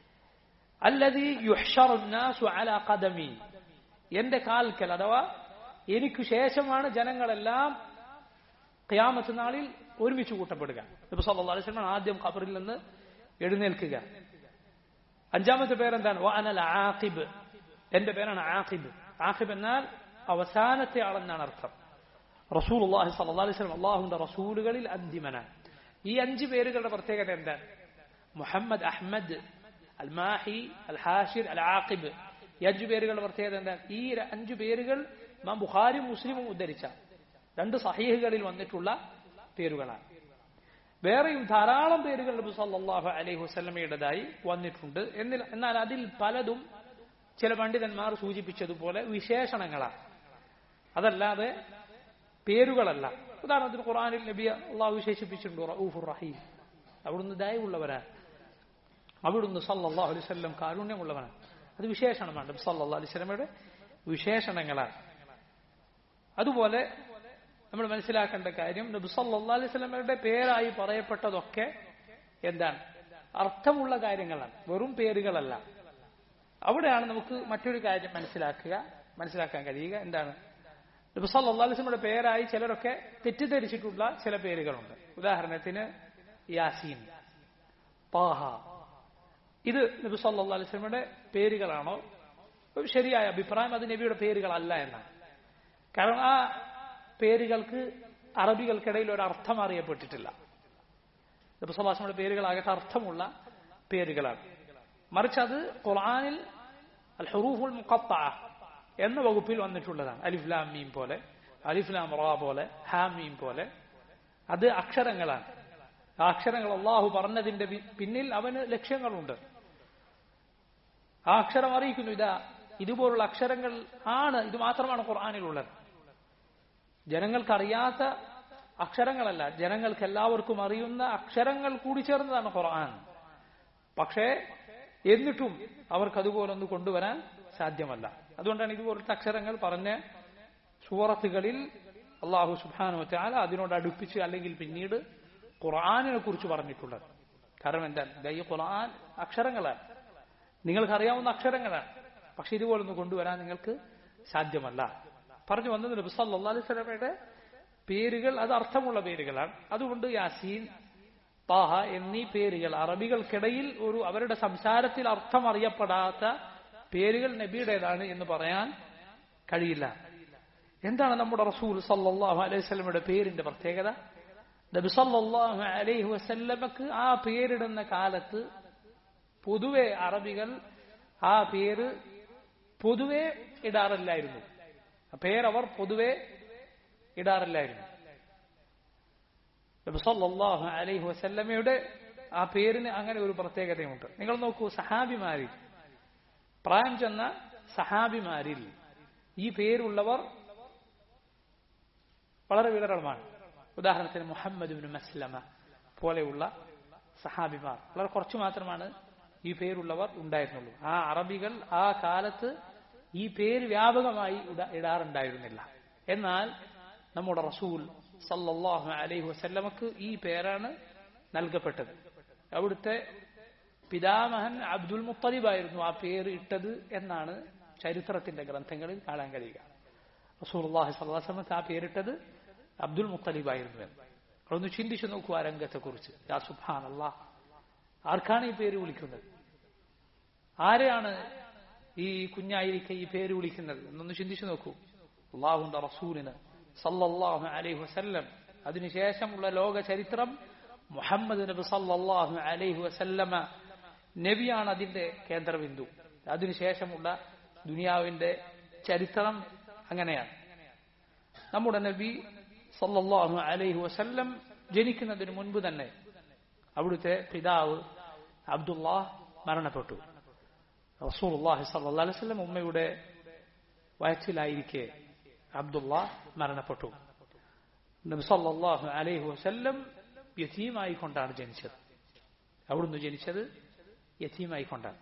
അല്ലദി യുഹ്ഷറു നാസു അലാ ഖദമി എന്റെ കാൽക്കൽ അഥവാ എനിക്ക് ശേഷമാണ് ജനങ്ങളെല്ലാം ഖിയാമത്ത് നാളിൽ ഒരുമിച്ച് കൂട്ടപ്പെടുക നബി സല്ലല്ലാഹു അലൈഹി വസല്ലം ആദ്യം ഖബറിൽ നിന്ന് എഴുന്നേൽക്കുക അഞ്ചാമത്തെ പേരെന്താണ് വഅനൽ ആഖിബ് എന്റെ പേരാണ് ആഖിബ് ആഖിബ് എന്നാൽ അവസാനത്തെ ആളെന്നാണ് അർത്ഥം റസൂലുള്ളാഹി സ്വല്ലല്ലാഹു അലൈഹി വസല്ലം അള്ളാഹുവിന്റെ റസൂലുകളിൽ അന്തിമനാണ് ഈ അഞ്ച് പേരുകളുടെ പ്രത്യേകത എന്താണ് മുഹമ്മദ് അഹ്മദ് അൽ മാഹി അൽ ഹാഷിർ അൽ ആഖിബ് ഈ അഞ്ചു പേരുകളുടെ പ്രത്യേകത എന്താണ് ഈ അഞ്ചു പേരുകൾ നാം ബുഖാരിയും മുസ്ലിമും ഉദ്ധരിച്ച രണ്ട് സഹീഹുകളിൽ വന്നിട്ടുള്ള പേരുകളാണ് വേറെയും ധാരാളം പേരുകൾ നബി സല്ലല്ലാഹു അലൈഹി വസല്ലമയുടേതായി വന്നിട്ടുണ്ട് എന്നിൽ എന്നാൽ അതിൽ പലതും ചില പണ്ഡിതന്മാർ സൂചിപ്പിച്ചതുപോലെ വിശേഷണങ്ങളാണ് അതല്ലാതെ പേരുകളല്ല ഉദാഹരണത്തിന് ഖുറാനിൽ നബി അള്ളാഹു വിശേഷിപ്പിച്ചിട്ടുണ്ട് റഊഫുർ റഹീം അവിടുന്ന് ദയവുള്ളവരാണ് അവിടുന്ന് സല്ലല്ലാഹു അലൈഹി വസല്ലം കാരുണ്യമുള്ളവനാണ് അത് വിശേഷണമാണ് നബി സല്ലല്ലാഹു അലൈഹി വസല്ലമയുടെ വിശേഷണങ്ങളാണ് അതുപോലെ നമ്മൾ മനസ്സിലാക്കേണ്ട കാര്യം നബി സല്ലല്ലാഹു അലൈഹി വസല്ലമയുടെ പേരായി പറയപ്പെട്ടതൊക്കെ എന്താണ് അർത്ഥമുള്ള കാര്യങ്ങളാണ് വെറും പേരുകളല്ല അവിടെയാണ് നമുക്ക് മറ്റൊരു കാര്യം മനസ്സിലാക്കുക മനസ്സിലാക്കാൻ കഴിയുക എന്താണ് നബി സല്ലല്ലാഹു അലൈഹി വസല്ലമയുടെ പേരായി ചിലരൊക്കെ തെറ്റിദ്ധരിച്ചിട്ടുള്ള ചില പേരുകളുണ്ട് ഉദാഹരണത്തിന് യാസീൻ താഹ ഇത് നബി സല്ലല്ലാഹു അലൈഹി വസല്ലമയുടെ പേരുകളാണോ ഒരു ശരിയായ അഭിപ്രായം അത് നബിയുടെ പേരുകളല്ല എന്നാണ് കാരണം ആ പേരുകൾക്ക് അറബികൾക്കിടയിൽ ഒരു അർത്ഥം അറിയപ്പെട്ടിട്ടില്ല നബി സല്ലാസ്മയുടെ പേരുകളാകട്ടെ അർത്ഥമുള്ള പേരുകളാണ് മറിച്ച് അത് ഖുർആനിൽ അൽ ഹുറൂഫുൽ മുഖത്ത എന്ന വകുപ്പിൽ വന്നിട്ടുള്ളതാണ് അലിഫ്ലാം മീം പോലെ അലിഫ്ലാം റ പോലെ ഹാമീം പോലെ അത് അക്ഷരങ്ങളാണ് ആ അക്ഷരങ്ങൾ അള്ളാഹു പറഞ്ഞതിന്റെ പിന്നിൽ അവന് ലക്ഷ്യങ്ങളുണ്ട് ആ അക്ഷരം അറിയിക്കുന്നു ഇതാ ഇതുപോലുള്ള അക്ഷരങ്ങൾ ആണ് ഇത് മാത്രമാണ് ഖുർആാനിലുള്ളത് ജനങ്ങൾക്കറിയാത്ത അക്ഷരങ്ങളല്ല ജനങ്ങൾക്ക് എല്ലാവർക്കും അറിയുന്ന അക്ഷരങ്ങൾ കൂടി ചേർന്നതാണ് ഖുർആൻ പക്ഷേ എന്നിട്ടും അവർക്ക് അതുപോലൊന്ന് കൊണ്ടുവരാൻ സാധ്യമല്ല അതുകൊണ്ടാണ് ഇതുപോലത്തെ അക്ഷരങ്ങൾ പറഞ്ഞ സൂറത്തുകളിൽ അള്ളാഹു സുബാനു ചാല അതിനോട് അടുപ്പിച്ച് അല്ലെങ്കിൽ പിന്നീട് ഖുർആാനിനെ കുറിച്ച് പറഞ്ഞിട്ടുള്ളത് കാരണം എന്താ ഈ ഖുർആൻ അക്ഷരങ്ങളാണ് നിങ്ങൾക്കറിയാവുന്ന അക്ഷരങ്ങളാണ് പക്ഷെ ഇതുപോലൊന്ന് കൊണ്ടുവരാൻ നിങ്ങൾക്ക് സാധ്യമല്ല പറഞ്ഞു വന്നത് നബി സല്ലല്ലാഹു അലൈഹി വസല്ലമയുടെ പേരുകൾ അത് അർത്ഥമുള്ള പേരുകളാണ് അതുകൊണ്ട് യാസീൻ താഹ എന്നീ പേരുകൾ അറബികൾക്കിടയിൽ ഒരു അവരുടെ സംസാരത്തിൽ അർത്ഥം അറിയപ്പെടാത്ത പേരുകൾ നബിയുടേതാണ് എന്ന് പറയാൻ കഴിയില്ല എന്താണ് നമ്മുടെ റസൂൽ സല്ലാഹു അലൈഹി വസല്ലമയുടെ പേരിന്റെ പ്രത്യേകത നബി സല്ലാഹു അലൈഹി വസല്ലമക്ക് ആ പേരിടുന്ന കാലത്ത് പൊതുവെ അറബികൾ ആ പേര് പൊതുവെ ഇടാറില്ലായിരുന്നു ആ പേരവർ പൊതുവെ ഇടാറില്ലായിരുന്നു നബി സല്ലാഹു അലൈഹി വസല്ലമയുടെ ആ പേരിന് അങ്ങനെ ഒരു പ്രത്യേകതയുണ്ട് നിങ്ങൾ നോക്കൂ സഹാബിമാരിൽ പ്രായം ചെന്ന സഹാബിമാരിൽ ഈ പേരുള്ളവർ വളരെ വിരളമാണ് ഉദാഹരണത്തിന് മുഹമ്മദ് ബിൻ മസ്ലമ പോലെയുള്ള സഹാബിമാർ വളരെ കുറച്ചു മാത്രമാണ് ഈ പേരുള്ളവർ ഉണ്ടായിരുന്നുള്ളൂ ആ അറബികൾ ആ കാലത്ത് ഈ പേര് വ്യാപകമായി ഇടാറുണ്ടായിരുന്നില്ല എന്നാൽ നമ്മുടെ റസൂൽ സല്ലല്ലാഹു അലൈഹി വസല്ലമക്ക് ഈ പേരാണ് നൽകപ്പെട്ടത് അവിടുത്തെ പിതാമഹൻ അബ്ദുൽ മുത്തലിബായിരുന്നു ആ പേര് ഇട്ടത് എന്നാണ് ചരിത്രത്തിന്റെ ഗ്രന്ഥങ്ങളിൽ കാണാൻ കഴിയുക റസൂൽഹി സ്വല്ലാസ്ലമക്ക് ആ പേരിട്ടത് അബ്ദുൽ മുത്തലിബായിരുന്നു എന്ന് അതൊന്ന് ചിന്തിച്ചു നോക്കൂ ആ രംഗത്തെക്കുറിച്ച് യാ സുബാൻ അള്ളാഹ് ആർക്കാണ് ഈ പേര് വിളിക്കുന്നത് ആരെയാണ് ഈ കുഞ്ഞായിരിക്കെ ഈ പേര് വിളിക്കുന്നത് എന്നൊന്ന് ചിന്തിച്ചു നോക്കൂ അള്ളാഹുന്റെ റസൂലിന് സല്ലല്ലാഹു അലൈഹി വസല്ലം അതിനുശേഷമുള്ള ലോക ചരിത്രം മുഹമ്മദ് നബി സല്ലല്ലാഹു അലൈഹി വസല്ലമ നബിയാണ് അതിന്റെ കേന്ദ്രബിന്ദു അതിനുശേഷമുള്ള ദുനിയാവിന്റെ ചരിത്രം അങ്ങനെയാണ് നമ്മുടെ നബി സല്ലല്ലാഹു അലൈഹി വസല്ലം ജനിക്കുന്നതിന് മുൻപ് തന്നെ അവിടുത്തെ പിതാവ് അബ്ദുല്ലാഹ് മരണപ്പെട്ടു റസൂലുള്ളാഹി സല്ലല്ലാഹു അലൈഹി വസല്ലം ഉമ്മയുടെ വയറ്റിലായിരിക്കെ അബ്ദുല്ലാഹ് മരണപ്പെട്ടു നബി സല്ലല്ലാഹു അലൈഹി വസല്ലം യതീമായി കൊണ്ടാണ് ജനിച്ചത് അവിടുന്ന് ജനിച്ചത് യതീമായി കൊണ്ടാണ്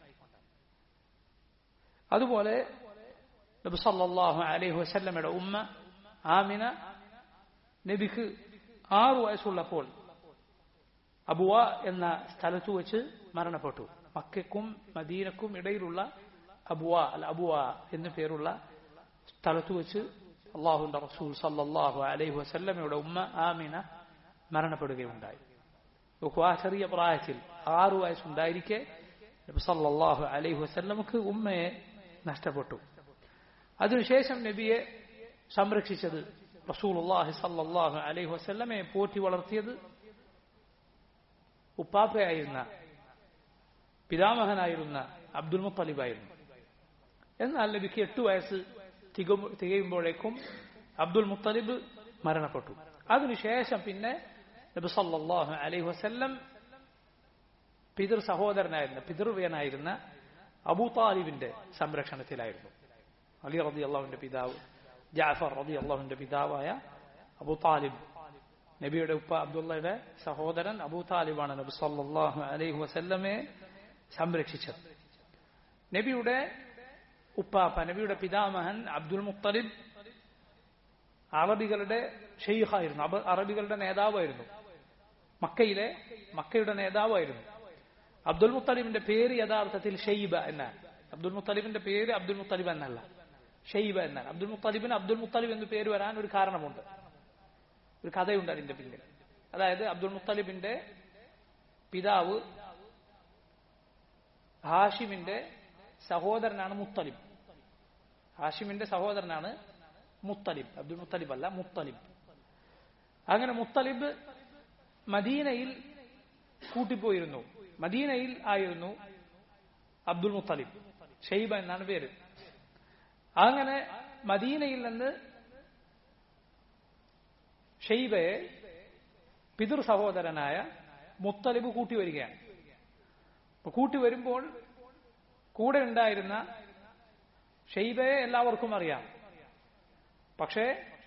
അതുപോലെ നബി സല്ലല്ലാഹു അലൈഹി വസല്ലമയുടെ ഉമ്മ ആമിന നബിക്ക് ആറു വയസ്സുള്ളപ്പോൾ അബുവ എന്ന സ്ഥലത്ത് വെച്ച് മരണപ്പെട്ടു മക്കയ്ക്കും മദീനക്കും ഇടയിലുള്ള അബുവ അല്ല അബുവ എന്നു പേരുള്ള സ്ഥലത്ത് വെച്ച് അള്ളാഹുന്റെ റസൂൽ സല്ലല്ലാഹു അലൈഹി വസല്ലമയുടെ ഉമ്മ ആമിന മരണപ്പെടുകയുണ്ടായി നോക്കൂ ആ ചെറിയ പ്രായത്തിൽ ആറു വയസ്സുണ്ടായിരിക്കെ നബി സല്ലല്ലാഹു അലൈഹി വസല്ലമക്ക് ഉമ്മയെ നഷ്ടപ്പെട്ടു അതിനുശേഷം നബിയെ സംരക്ഷിച്ചത് റസൂലുള്ളാഹി സല്ലല്ലാഹു അലൈഹി വസല്ലമയെ പോറ്റി വളർത്തിയത് ഉപ്പാപ്പയായിരുന്ന പിതാമഹനായിരുന്ന അബ്ദുൽ മുത്തലിബായിരുന്നു എന്നാൽ നബിക്ക് എട്ട് വയസ്സ് തികയുമ്പോഴേക്കും അബ്ദുൽ മുത്തലിബ് മരണപ്പെട്ടു അതിനുശേഷം പിന്നെ നബി സല്ലല്ലാഹു അലൈഹി വസല്ലം പിതൃ സഹോദരനായിരുന്ന പിതൃവ്യനായിരുന്ന അബൂ താലിബിന്റെ സംരക്ഷണത്തിലായിരുന്നു അലി റതി അള്ളാഹുവിന്റെ പിതാവ് ജാഫർ റതി അള്ളാഹുവിന്റെ പിതാവായ അബൂ താലിബ് നബിയുടെ ഉപ്പ അബ്ദുള്ളയുടെ സഹോദരൻ അബൂ താലിബാണ് നബി സല്ലല്ലാഹു അലൈഹി വസല്ലമയെ സംരക്ഷിച്ചത് നബിയുടെ ഉപ്പാപ്പ നബിയുടെ പിതാമഹൻ അബ്ദുൽ മുത്തലിബ് അറബികളുടെ ഷെയ്ഖായിരുന്നു അറബികളുടെ നേതാവായിരുന്നു മക്കയിലെ മക്കയുടെ നേതാവായിരുന്നു അബ്ദുൽ മുത്തലിബിന്റെ പേര് യഥാർത്ഥത്തിൽ ഷെയ്ബ എന്നാണ് അബ്ദുൽ മുത്തലിബിന്റെ പേര് അബ്ദുൽ മുത്തലിബ് എന്നല്ല ഷെയ്ബ എന്നാണ് അബ്ദുൽ മുത്തലിബിന് അബ്ദുൽ മുത്തലിബ് എന്ന് പേര് വരാൻ ഒരു കാരണമുണ്ട് ഒരു കഥയുണ്ട് അതിന്റെ പിന്നിൽ അതായത് അബ്ദുൽ മുത്തലിബിന്റെ പിതാവ് ഹാഷിമിന്റെ സഹോദരനാണ് മുത്തലിബ് ഹാഷിമിന്റെ സഹോദരനാണ് മുത്തലിബ് അബ്ദുൽ മുത്തലിബ് അല്ല മുത്തലിബ് അങ്ങനെ മുത്തലിബ് മദീനയിൽ കൂട്ടിപ്പോയിരുന്നു മദീനയിൽ ആയിരുന്നു അബ്ദുൽ മുത്തലിബ് ഷെയ്ബ എന്നാണ് പേര് അങ്ങനെ മദീനയിൽ നിന്ന് ഷെയ്ബയെ പിതൃ സഹോദരനായ മുത്തലിബ് കൂട്ടി വരികയാണ് കൂട്ടി വരുമ്പോൾ കൂടെ ഉണ്ടായിരുന്ന ഷെയ്ബയെ എല്ലാവർക്കും അറിയാം പക്ഷേ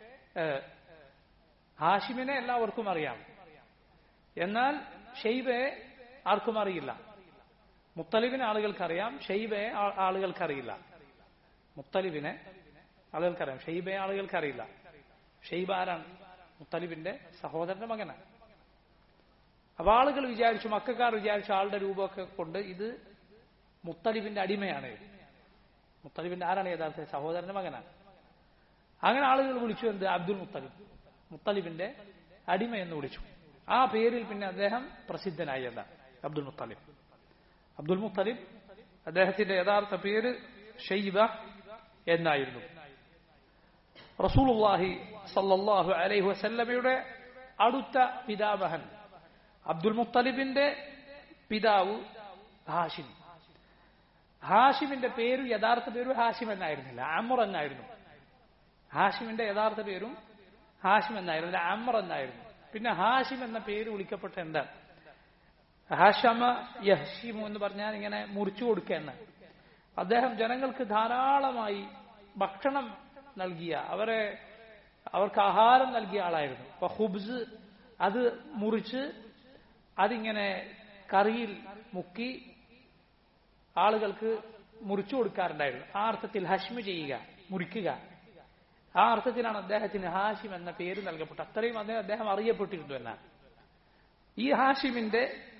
ഹാഷിമിനെ എല്ലാവർക്കും അറിയാം എന്നാൽ ഷെയ്ബയെ ആർക്കും അറിയില്ല മുത്തലിബിനെ ആളുകൾക്കറിയാം ഷെയ്ബയെ ആളുകൾക്കറിയില്ല മുത്തലിബിനെ ആളുകൾക്കറിയാം ഷെയ്ബയെ ആളുകൾക്കറിയില്ല ഷെയ്ബ ആരാണ് മുത്തലിബിന്റെ സഹോദരന്റെ മകനാണ് അപ്പൊ ആളുകൾ വിചാരിച്ചു മക്കാർ വിചാരിച്ചു ആളുടെ രൂപമൊക്കെ കൊണ്ട് ഇത് മുത്തലിബിന്റെ അടിമയാണ് മുത്തലിബിന്റെ ആരാണ് യഥാർത്ഥ സഹോദരന്റെ മകനാണ് അങ്ങനെ ആളുകൾ വിളിച്ചു എന്ത് അബ്ദുൽ മുത്തലിബ് മുത്തലിബിന്റെ അടിമ എന്ന് വിളിച്ചു ആ പേരിൽ പിന്നെ അദ്ദേഹം പ്രസിദ്ധനായി എന്താ അബ്ദുൽ മുത്തലിബ് അബ്ദുൽ മുത്തലിബ് അദ്ദേഹത്തിന്റെ യഥാർത്ഥ പേര് ഷെയ്ബ എന്നായിരുന്നു റസൂലുള്ളാഹി സല്ലല്ലാഹു അലൈഹി വസല്ലമയുടെ അടുത്ത പിതാമഹൻ അബ്ദുൽ മുത്തലിബിന്റെ പിതാവ് ഹാഷിം ഹാഷിമിന്റെ പേര് യഥാർത്ഥ പേര് ഹാഷിം എന്നായിരുന്നില്ല അമർ എന്നായിരുന്നു ഹാഷിമിന്റെ യഥാർത്ഥ പേരും ഹാഷിം എന്നായിരുന്നില്ല അമർ എന്നായിരുന്നു പിന്നെ ഹാഷിം എന്ന പേര് വിളിക്കപ്പെട്ട എന്താ ഹാഷമ യഹ്ഷിമു എന്ന് പറഞ്ഞാൽ ഇങ്ങനെ മുറിച്ചു കൊടുക്കുക എന്ന് അദ്ദേഹം ജനങ്ങൾക്ക് ധാരാളമായി ഭക്ഷണം നൽകിയ അവരെ അവർക്ക് ആഹാരം നൽകിയ ആളായിരുന്നു അപ്പൊ ഹുബ്സ് അത് മുറിച്ച് അതിങ്ങനെ കറിയിൽ മുക്കി ആളുകൾക്ക് മുറിച്ചു കൊടുക്കാറുണ്ടായിരുന്നു ആ അർത്ഥത്തിൽ ഹഷ്മി ചെയ്യുക മുറിക്കുക ആ അർത്ഥത്തിലാണ് അദ്ദേഹത്തിന് ഹാഷിം എന്ന പേര് നൽകപ്പെട്ടത് അത്രയും അദ്ദേഹം അദ്ദേഹം അറിയപ്പെട്ടിരുന്നു എന്നാണ് ഈ ഹാഷിമിന്റെ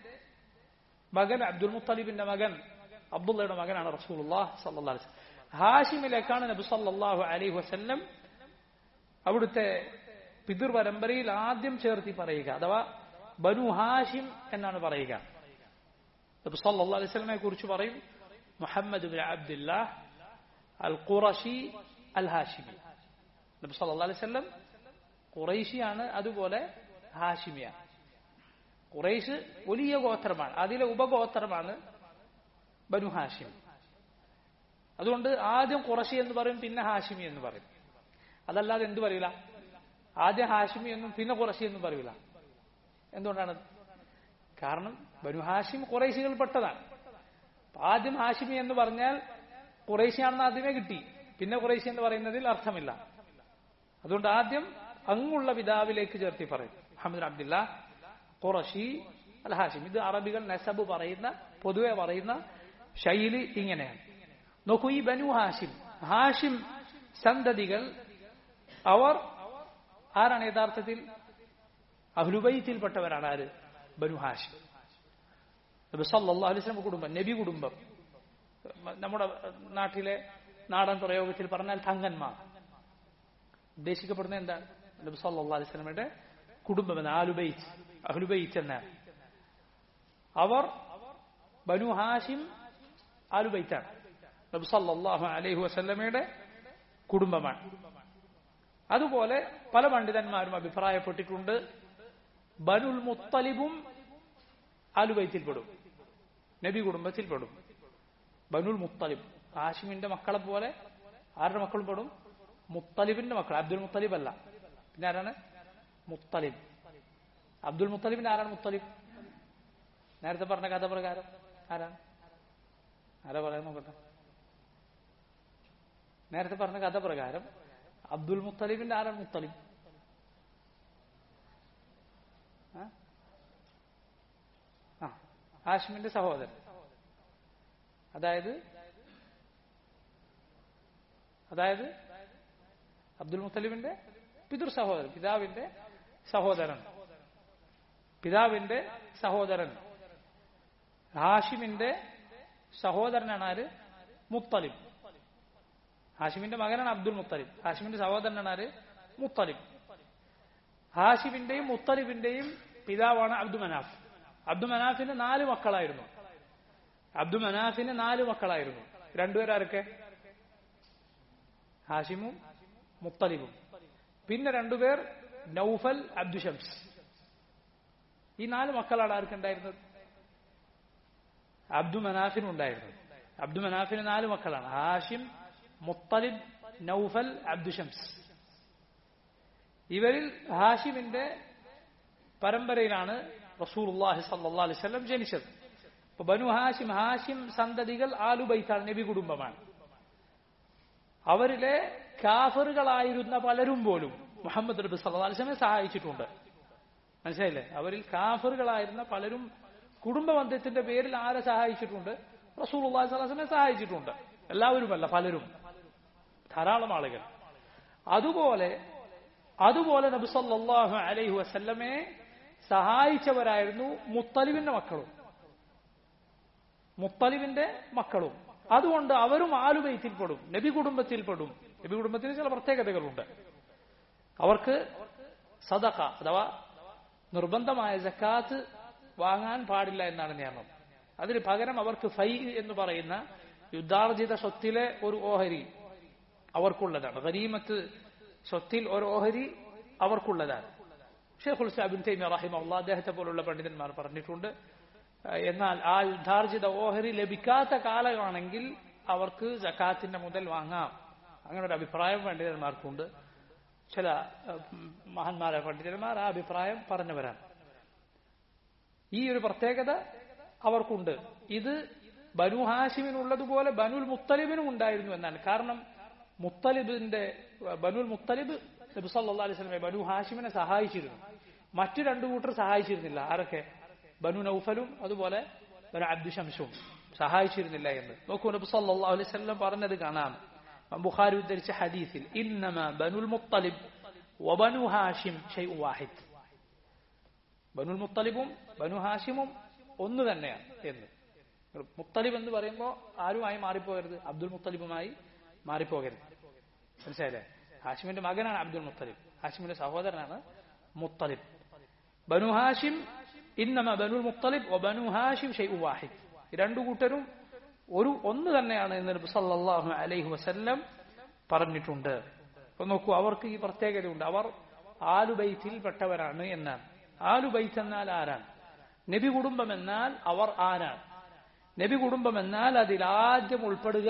മകൻ അബ്ദുൽ മുത്തലിബിന്റെ മകൻ അബ്ദുള്ളയുടെ മകനാണ് റസൂലുള്ളാഹ് സല്ലല്ലാഹു അലൈഹി വസല്ലം ഹാഷിമിലേക്കാണ് നബി സല്ലല്ലാഹു അലൈഹി വസല്ലം അവിടുത്തെ പിതൃ പരമ്പരയിൽ ആദ്യം ചേർത്തി പറയുക അഥവാ ബനു ഹാഷിം എന്നാണ് പറയുക നബി സല്ലല്ലാഹു അലൈഹി വസല്ലമയെ കുറിച്ച് പറയും മുഹമ്മദ് ബിൻ അബ്ദുല്ലാഹ് അൽ ഖുറശി അൽ ഹാഷിമി നബി സല്ലല്ലാഹു അലൈഹി വസല്ലം ഖുറൈശിയാണ് അതുപോലെ ഹാഷിമിയാണ് ഖുറൈശ് വലിയ ഗോത്രമാണ് അതിലെ ഉപഗോത്രമാണ് ബനു ഹാഷിം അതുകൊണ്ട് ആദ്യം ഖുറശി എന്ന് പറയും പിന്നെ ഹാഷിമി എന്ന് പറയും അതല്ലാതെ എന്തു പറയില്ല ആദ്യം ഹാഷിമി എന്നും പിന്നെ ഖുറശി എന്നും പറയില്ല എന്തുകൊണ്ടാണ് കാരണം ബനു ഹാഷിം ഖുറൈശികൾ പെട്ടതാണ് ആദ്യം ഹാഷിമി എന്ന് പറഞ്ഞാൽ ഖുറൈശിയാണെന്ന് ആദ്യമേ കിട്ടി പിന്നെ ഖുറൈശി എന്ന് പറയുന്നതിൽ അർത്ഥമില്ല അതുകൊണ്ട് ആദ്യം അങ്ങുള്ള പിതാവിലേക്ക് ചേർത്തി പറയും മുഹമ്മദ് അബ്ദുല്ല ഖുറഷി അൽ ഹാഷിം ഇത് അറബികൾ നസബ് പറയുന്ന പൊതുവെ പറയുന്ന ശൈലി ഇങ്ങനെയാണ് നോക്കൂ ഈ ബനു ഹാഷിം ഹാഷിം സന്തതികൾ അവർ ആരാണ് യഥാർത്ഥത്തിൽ അഹ്ലുബൈത്തിൽപ്പെട്ടവരാണ് ആര് ബനു ഹാഷിം നബി സല്ലല്ലാഹു അലൈഹി വസല്ലം കുടുംബം നബി കുടുംബം നമ്മുടെ നാട്ടിലെ നാടൻ പ്രയോഗത്തിൽ പറഞ്ഞാൽ തങ്ങന്മാർ ഉദ്ദേശിക്കപ്പെടുന്നത് എന്താണ് നബി സല്ലല്ലാഹു അലൈഹി വസല്ലമയുടെ കുടുംബം എന്ന ആലുബൈത്ത് അഹ്ലുബൈത്ത് എന്നാണ് അവർ ബനു ഹാഷിം ആലുബൈത്താണ് നബി സല്ലല്ലാഹു അലൈഹി വസല്ലമയുടെ കുടുംബമാണ് അതുപോലെ പല പണ്ഡിതന്മാരും അഭിപ്രായപ്പെട്ടിട്ടുണ്ട് ബനുൽ മുത്തലിബും ആലുബൈത്തിൽപ്പെടും നബി കുടുംബത്തിൽപ്പെടും ബനുൽ മുത്തലിബ് ഹാഷിമിന്റെ മക്കളെ പോലെ ആരുടെ മക്കളും പെടും മുത്തലിബിന്റെ മക്കൾ അബ്ദുൽ മുത്തലിബ് അല്ല പിന്നെ ആരാണ് മുത്തലിബ് അബ്ദുൽ മുത്തലിബിന്റെ ആരാണ് മുത്തലിബ് നേരത്തെ പറഞ്ഞ കഥ പ്രകാരം ആരാണ് ആരാ പറയാൻ നോക്കട്ടെ നേരത്തെ പറഞ്ഞ കഥ പ്രകാരം അബ്ദുൽ മുത്തലിബിന്റെ ആരാണ് മുത്തലിബ് ആ ഹാഷിമിന്റെ സഹോദരൻ അതായത് അതായത് അബ്ദുൽ മുത്തലിബിന്റെ പിതൃ സഹോദരൻ പിതാവിന്റെ സഹോദരൻ പിതാവിന്റെ സഹോദരൻ ഹാഷിമിന്റെ സഹോദരനാണ് ആര് മുത്തലിബ് ഹാഷിമിന്റെ മകനാണ് അബ്ദുൽ മുത്തലിബ് ഹാഷിമിന്റെ സഹോദരനാണ് ആര് മുത്തലിബ് ഹാഷിമിന്റെയും മുത്തലിബിന്റെയും പിതാവാണ് അബ്ദു മനാഫ് അബ്ദു മനാഫിന് നാല് മക്കളായിരുന്നു അബ്ദു മനാഫിന് നാല് മക്കളായിരുന്നു രണ്ടുപേരാരൊക്കെ ഹാഷിമും മുത്തലിബും പിന്നെ രണ്ടുപേർ നൌഫൽ അബ്ദുഷംസ് ഈ നാല് മക്കളാണ് ആർക്കുണ്ടായിരുന്നത് അബ്ദു മനാഫിനും ഉണ്ടായിരുന്നത് അബ്ദു മനാഫിന് നാല് മക്കളാണ് ഹാഷിം മുത്തലിബ് നൌഫൽ അബ്ദുഷംസ് ഇവരിൽ ഹാഷിമിന്റെ പരമ്പരയിലാണ് റസൂലുള്ളാഹി സല്ലല്ലാഹു അലൈഹി വസല്ലം ജനിച്ചത് അപ്പൊ ബനു ഹാഷിം ഹാഷിം സന്തതികൾ ആലുബൈത്താണ് നബി കുടുംബമാണ് അവരിലെ കാഫറുകളായിരുന്ന പലരും പോലും മുഹമ്മദ് നബി സല്ലല്ലാഹു അലൈഹി വസല്ലമെ സഹായിച്ചിട്ടുണ്ട് മനസ്സിലായില്ലേ അവരിൽ കാഫറുകളായിരുന്ന പലരും കുടുംബബന്ധത്തിന്റെ പേരിൽ ആരെ സഹായിച്ചിട്ടുണ്ട് റസൂലുള്ളാഹി സ്വല്ലല്ലാഹു അലൈഹി വസല്ലമെ സഹായിച്ചിട്ടുണ്ട് എല്ലാവരുമല്ല പലരും ധാരാളം ആളുകൾ അതുപോലെ അതുപോലെ നബി സല്ലല്ലാഹു അലൈഹി വസല്ലമയെ സഹായിച്ചവരായിരുന്നു മുത്തലിബിന്റെ മക്കളും മുത്തലിബിന്റെ മക്കളും അതുകൊണ്ട് അവരും ആലുബൈത്തിൽപ്പെടും നബി കുടുംബത്തിൽപ്പെടും നബി കുടുംബത്തിന് ചില പ്രത്യേകതകളുണ്ട് അവർക്ക് സദഖ അഥവാ നിർബന്ധമായ ജക്കാത്ത് വാങ്ങാൻ പാടില്ല എന്നാണ് നിയമം അതിന് പകരം അവർക്ക് ഫൈ എന്ന് പറയുന്ന യുദ്ധാർജിത സ്വത്തിലെ ഒരു ഓഹരി അവർക്കുള്ളതാണ് ഗരീമത്ത് സ്വത്തിൽ ഒരു ഓഹരി അവർക്കുള്ളതാണ് ഷെയ്ഖുൽ സാബിൻ തൈമ റഹിമുള്ള അദ്ദേഹത്തെ പോലുള്ള പണ്ഡിതന്മാർ പറഞ്ഞിട്ടുണ്ട് എന്നാൽ ആ യുദ്ധാർജിത ഓഹരി ലഭിക്കാത്ത കാലമാണെങ്കിൽ അവർക്ക് ജക്കാത്തിന്റെ മുതൽ വാങ്ങാം അങ്ങനെ ഒരു അഭിപ്രായം പണ്ഡിതന്മാർക്കുണ്ട് ചില മഹാന്മാരായ പണ്ഡിതന്മാർ ആ അഭിപ്രായം പറഞ്ഞവരാണ് ഈ ഒരു പ്രത്യേകത അവർക്കുണ്ട് ഇത് ബനു ഹാഷിമിനുള്ളതുപോലെ ബനുൽ മുത്തലിബിനും ഉണ്ടായിരുന്നു എന്നാണ് കാരണം മുത്തലിബിന്റെ ബനുൽ മുത്തലിബ് നബി സല്ലാ അലൈഹി സ്വലമെ ബനു ഹാഷിമിനെ സഹായിച്ചിരുന്നു മറ്റു രണ്ടു കൂട്ടർ സഹായിച്ചിരുന്നില്ല ആരൊക്കെ ബനു നൌഫലും അതുപോലെ ബനു അബ്ദു ഷംസും സഹായിച്ചിരുന്നില്ല എന്ന് നോക്കൂ നബി സല്ലാ അലൈഹി സ്വലം പറഞ്ഞത് കാണാം ബുഖാരി ഉദ്ധരിച്ച ഹദീസിൽ ഇന്നമ ബനുൽ മുത്തലിബ് വബനു ഹാഷിം ഷൈഉ വാഹിദ് ബനുൽ മുത്തലിബും ബനു ഹാഷിമും ഒന്ന് തന്നെയാണ് എന്ന് മുത്തലിബ് എന്ന് പറയുമ്പോൾ ആരുമായി മാറിപ്പോകരുത് അബ്ദുൽ മുത്തലിബുമായി മാറിപ്പോകരുത് മനസ്സിലായില്ലേ ഹാഷിമിന്റെ മകനാണ് അബ്ദുൽ മുത്തലിബ് ഹാഷിമിന്റെ സഹോദരനാണ് മുത്തലിബ് ബനു ഹാഷിം ഇന്നമ ബനുൽ മുത്തലിബ് ഒ ബനു ഹാഷിം ഷെയ്ഖു വാഹിദ് രണ്ടു കൂട്ടരും ഒരു ഒന്ന് തന്നെയാണ് എന്ന് നബി സല്ലല്ലാഹു അലൈഹി വസല്ലം പറഞ്ഞിട്ടുണ്ട് അപ്പൊ നോക്കൂ അവർക്ക് ഈ പ്രത്യേകതയുണ്ട് അവർ ആലുബൈത്തിൽ പെട്ടവരാണ് എന്നാണ് ആലുബൈത്ത് എന്നാൽ ആരാണ് നബി കുടുംബം എന്നാൽ അവർ ആരാണ് നബി കുടുംബം എന്നാൽ അതിൽ ആദ്യം ഉൾപ്പെടുക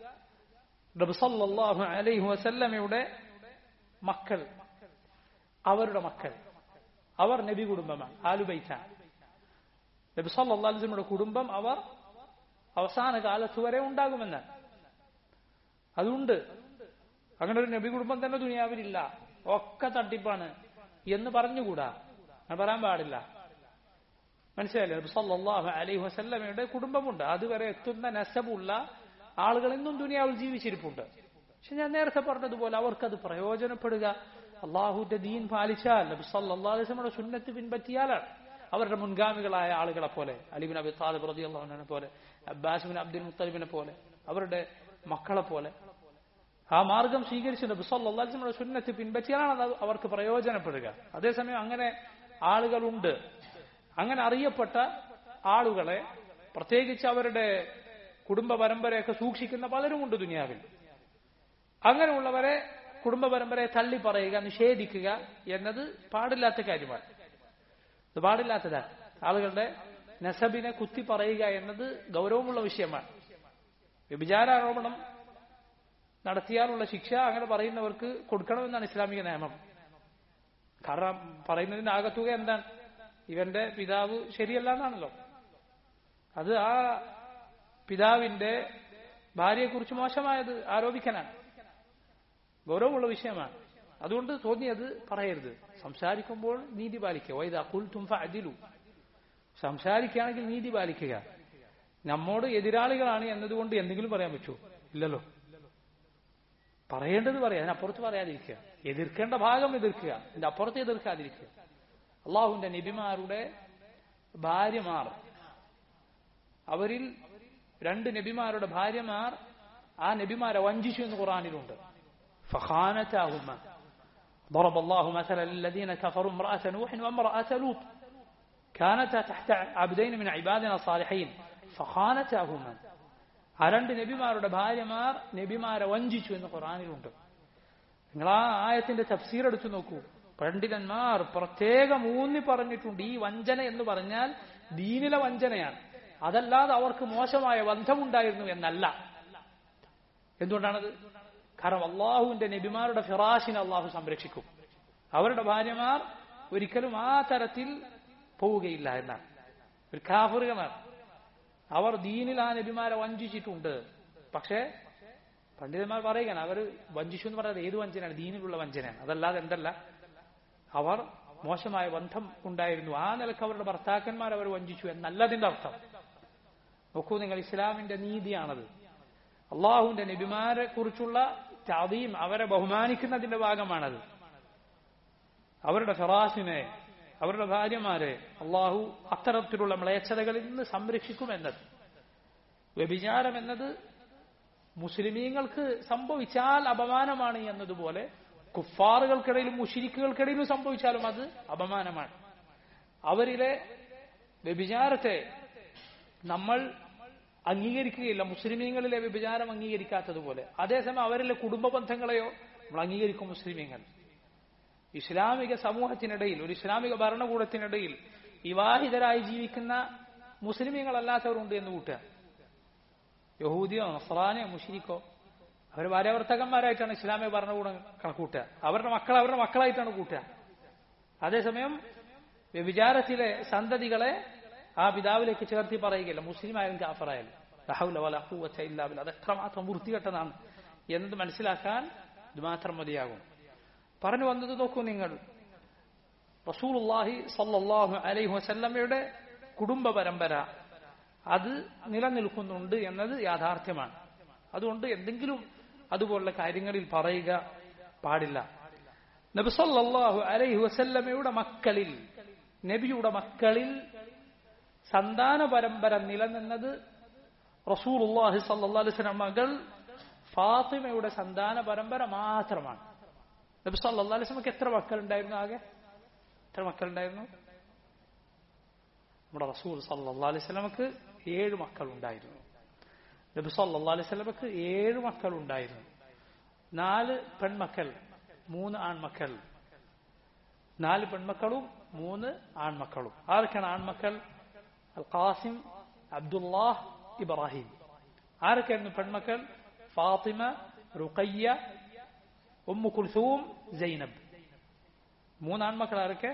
നബിസല്ലാഹു അലൈഹി വസല്ലമയുടെ മക്കൾ അവരുടെ മക്കൾ അവർ നബി കുടുംബമാണ് ആലുബൈറ്റാണ് നബി സല്ലാസ്ലമിയുടെ കുടുംബം അവർ അവസാന കാലത്ത് വരെ ഉണ്ടാകുമെന്നാണ് അതുണ്ട് അങ്ങനെ ഒരു നബി കുടുംബം തന്നെ ദുനിയാവിലില്ല ഒക്കെ തട്ടിപ്പാണ് എന്ന് പറഞ്ഞുകൂടാ അങ്ങനെ പറയാൻ പാടില്ല മനസ്സിലായില്ലേ നബി സല്ലാഹു അലൈഹി വസല്ലമയുടെ കുടുംബമുണ്ട് അതുവരെ എത്തുന്ന നസബുള്ള ആളുകൾ ഇന്നും ദുനിയാവിൽ ജീവിച്ചിരിപ്പുണ്ട് പക്ഷെ ഞാൻ നേരത്തെ പറഞ്ഞതുപോലെ അവർക്കത് പ്രയോജനപ്പെടുക അള്ളാഹുന്റെ ദീൻ പാലിച്ചാൽ നബി സല്ലാസ്ലമയുടെ സുന്നത്ത് പിൻപറ്റിയാലാണ് അവരുടെ മുൻഗാമികളായ ആളുകളെ പോലെ അലിബിൻ അബി താലിബ് റതി അള്ളാഹുനെ പോലെ അബ്ബാസുബിൻ അബ്ദുൽ മുത്തലിബിനെ പോലെ അവരുടെ മക്കളെ പോലെ ആ മാർഗം സ്വീകരിച്ച് നബി സല്ലാസ്ലമയുടെ സുന്നത്ത് പിൻപറ്റിയാലാണ് അത് അവർക്ക് പ്രയോജനപ്പെടുക അതേസമയം അങ്ങനെ ആളുകളുണ്ട് അങ്ങനെ അറിയപ്പെട്ട ആളുകളെ പ്രത്യേകിച്ച് അവരുടെ കുടുംബ പരമ്പരയൊക്കെ സൂക്ഷിക്കുന്ന പലരുമുണ്ട് ദുനിയാവിൽ അങ്ങനെയുള്ളവരെ കുടുംബ പരമ്പരയെ തള്ളി പറയുക നിഷേധിക്കുക എന്നത് പാടില്ലാത്ത കാര്യമാണ് ഇത് പാടില്ലാത്തതാണ് ആളുകളുടെ നസബിനെ കുത്തി പറയുക എന്നത് ഗൗരവമുള്ള വിഷയമാണ് വ്യഭിചാരാരോപണം നടത്തിയാലുള്ള ശിക്ഷ അങ്ങനെ പറയുന്നവർക്ക് കൊടുക്കണമെന്നാണ് ഇസ്ലാമിക നിയമം കാരണം പറയുന്നതിന്റെ ആകത്തുക എന്താണ് ഇവന്റെ പിതാവ് ശരിയല്ല എന്നാണല്ലോ അത് ആ പിതാവിന്റെ ഭാര്യയെക്കുറിച്ച് മോശമായത് ആരോപിക്കാനാണ് ഗൗരവമുള്ള വിഷയമാണ് അതുകൊണ്ട് തോന്നിയത് പറയരുത് സംസാരിക്കുമ്പോൾ നീതി പാലിക്കുക വൈദ കുൽത്തും ഫഅദിലു സംസാരിക്കുകയാണെങ്കിൽ നീതി പാലിക്കുക നമ്മോട് എതിരാളികളാണ് എന്നതുകൊണ്ട് എന്തെങ്കിലും പറയാൻ പറ്റുമോ ഇല്ലല്ലോ പറയേണ്ടത് പറയാം അതിനപ്പുറത്ത് പറയാതിരിക്കുക എതിർക്കേണ്ട ഭാഗം എതിർക്കുക അതിന്റെ അപ്പുറത്ത് എതിർക്കാതിരിക്കുക അള്ളാഹുവിന്റെ നബിമാരുടെ ഭാര്യമാർ അവരിൽ രണ്ട് നബിമാരുടെ ഭാര്യമാർ ആ നബിമാരെ വഞ്ചിച്ചു എന്ന് ഖുറാനിലുണ്ട് فخانتاهما ضرب الله مثلا للذين كفروا امرأة نوح وامرأة لوط كانتا تحت عبدين من عبادنا الصالحين فخانتاهما ആ രണ്ട് നബിമാരുടെ ഭാര്യമാർ നബിമാരെ വഞ്ചിച്ചു എന്ന് ഖുറാനിലുണ്ട് നിങ്ങൾ ആ ആയത്തിന്റെ തഫ്സീർ എടുത്തു നോക്കൂ പണ്ഡിതന്മാർ പ്രത്യേകം ഊന്നി പറഞ്ഞിട്ടുണ്ട് ഈ വഞ്ചന എന്ന് പറഞ്ഞാൽ ദീനിലെ വഞ്ചനയാണ് അതല്ലാതെ അവർക്ക് മോശമായ ബന്ധമുണ്ടായിരുന്നു എന്നല്ല എന്തുകൊണ്ടാണത് കാരണം അള്ളാഹുവിന്റെ നബിമാരുടെ ഫിറാഷിനെ അള്ളാഹു സംരക്ഷിക്കും അവരുടെ ഭാര്യമാർ ഒരിക്കലും ആ തരത്തിൽ പോവുകയില്ല എന്നാണ് ഒരു കാഫറുകളാണ് അവർ ദീനിൽ ആ നബിമാരെ വഞ്ചിച്ചിട്ടുണ്ട് പക്ഷേ പണ്ഡിതന്മാർ പറയുകയാണ് അവർ വഞ്ചിച്ചു എന്ന് പറയുന്നത് ഏത് വഞ്ചനയാണ് ദീനിലുള്ള വഞ്ചനയാണ് അതല്ലാതെ എന്തല്ല അവർ മോശമായ ബന്ധം ഉണ്ടായിരുന്നു ആ നിലക്ക് അവരുടെ ഭർത്താക്കന്മാർ അവർ വഞ്ചിച്ചു എന്നല്ല അതിന്റെ അർത്ഥം നോക്കൂ നിങ്ങൾ ഇസ്ലാമിന്റെ നീതിയാണത് അള്ളാഹുവിന്റെ നബിമാരെ കുറിച്ചുള്ള ചാതിയും അവരെ ബഹുമാനിക്കുന്നതിന്റെ ഭാഗമാണത് അവരുടെ ഫറാസിനെ അവരുടെ ഭാര്യമാരെ അള്ളാഹു അത്തരത്തിലുള്ള മ്ലേച്ഛതകളിൽ നിന്ന് സംരക്ഷിക്കുമെന്നത് വ്യഭിചാരം എന്നത് മുസ്ലിമീങ്ങൾക്ക് സംഭവിച്ചാൽ അപമാനമാണ് എന്നതുപോലെ കുഫാറുകൾക്കിടയിലും മുഷിരിക്കുകൾക്കിടയിലും സംഭവിച്ചാലും അത് അപമാനമാണ് അവരിലെ വ്യഭിചാരത്തെ നമ്മൾ അംഗീകരിക്കുകയില്ല മുസ്ലിമീങ്ങളിലെ വ്യഭിചാരം അംഗീകരിക്കാത്തതുപോലെ അതേസമയം അവരിലെ കുടുംബ ബന്ധങ്ങളെയോ നമ്മൾ അംഗീകരിക്കും മുസ്ലിമീങ്ങൾ ഇസ്ലാമിക സമൂഹത്തിനിടയിൽ ഒരു ഇസ്ലാമിക ഭരണകൂടത്തിനിടയിൽ വിവാഹിതരായി ജീവിക്കുന്ന മുസ്ലിമീങ്ങളല്ലാത്തവരുണ്ട് എന്ന് കൂട്ടുക യഹൂദിയോ നസ്രാനിയോ മുഷിരിക്കോ അവർ ഭാര്യാവർത്തകന്മാരായിട്ടാണ് ഇസ്ലാമിക ഭരണകൂടം കണക്കൂട്ടുക അവരുടെ മക്കൾ അവരുടെ മക്കളായിട്ടാണ് കൂട്ടുക അതേസമയം വ്യഭിചാരത്തിലെ സന്തതികളെ ആ പിതാവിലേക്ക് ചേർത്തി പറയുകയില്ല മുസ്ലിം ആയാലും കാഫറായാലും ലഹൗല വല ഖുവത ഇല്ലാ ബില്ലാ അത് എത്രമാത്രം വൃത്തികെട്ടതാണ് എന്നത് മനസ്സിലാക്കാൻ ഇത് മാത്രം മതിയാകും പറഞ്ഞു വന്നത് നോക്കൂ നിങ്ങൾ റസൂലുള്ളാഹി സല്ലല്ലാഹു അലൈഹി വസല്ലമയുടെ കുടുംബ പരമ്പര അത് നിലനിൽക്കുന്നുണ്ട് എന്നത് യാഥാർത്ഥ്യമാണ് അതുകൊണ്ട് എന്തെങ്കിലും അതുപോലുള്ള കാര്യങ്ങളിൽ പറയുക പാടില്ല നബി സല്ലല്ലാഹു അലൈഹി വസല്ലമയുടെ മക്കളിൽ നബിയുടെ മക്കളിൽ സന്താന പരമ്പര നിലനിന്നത് റസൂലുള്ളാഹി സല്ലല്ലാഹു അലൈഹി വസല്ലം മകൾ ഫാത്തിമയുടെ സന്താന പരമ്പര മാത്രമാണ് നബി സല്ലല്ലാഹു അലൈഹി വസല്ലമക്ക് എത്ര മക്കളുണ്ടായിരുന്നു ആകെ എത്ര മക്കളുണ്ടായിരുന്നു നമ്മുടെ റസൂൽ സല്ലല്ലാഹു അലൈഹി വസല്ലമക്ക് ഏഴ് മക്കളുണ്ടായിരുന്നു നബി സല്ലല്ലാഹു അലൈഹി വസല്ലമക്ക് ഏഴ് മക്കളുണ്ടായിരുന്നു നാല് പെൺമക്കൾ മൂന്ന് ആൺമക്കൾ നാല് പെൺമക്കളും മൂന്ന് ആൺമക്കളും ആരൊക്കെയാണ് ആൺമക്കൾ അൽ ഖാസിം അബ്ദുല്ലാഹ് ഇബ്രാഹിം ആരൊക്കെയായിരുന്നു പെൺമക്കൾ ഫാത്തിമ റുഖയ്യ ഉമ്മു കുൽസൂം സൈനബ് മൂന്ന് ആൺമക്കൾ ആരൊക്കെ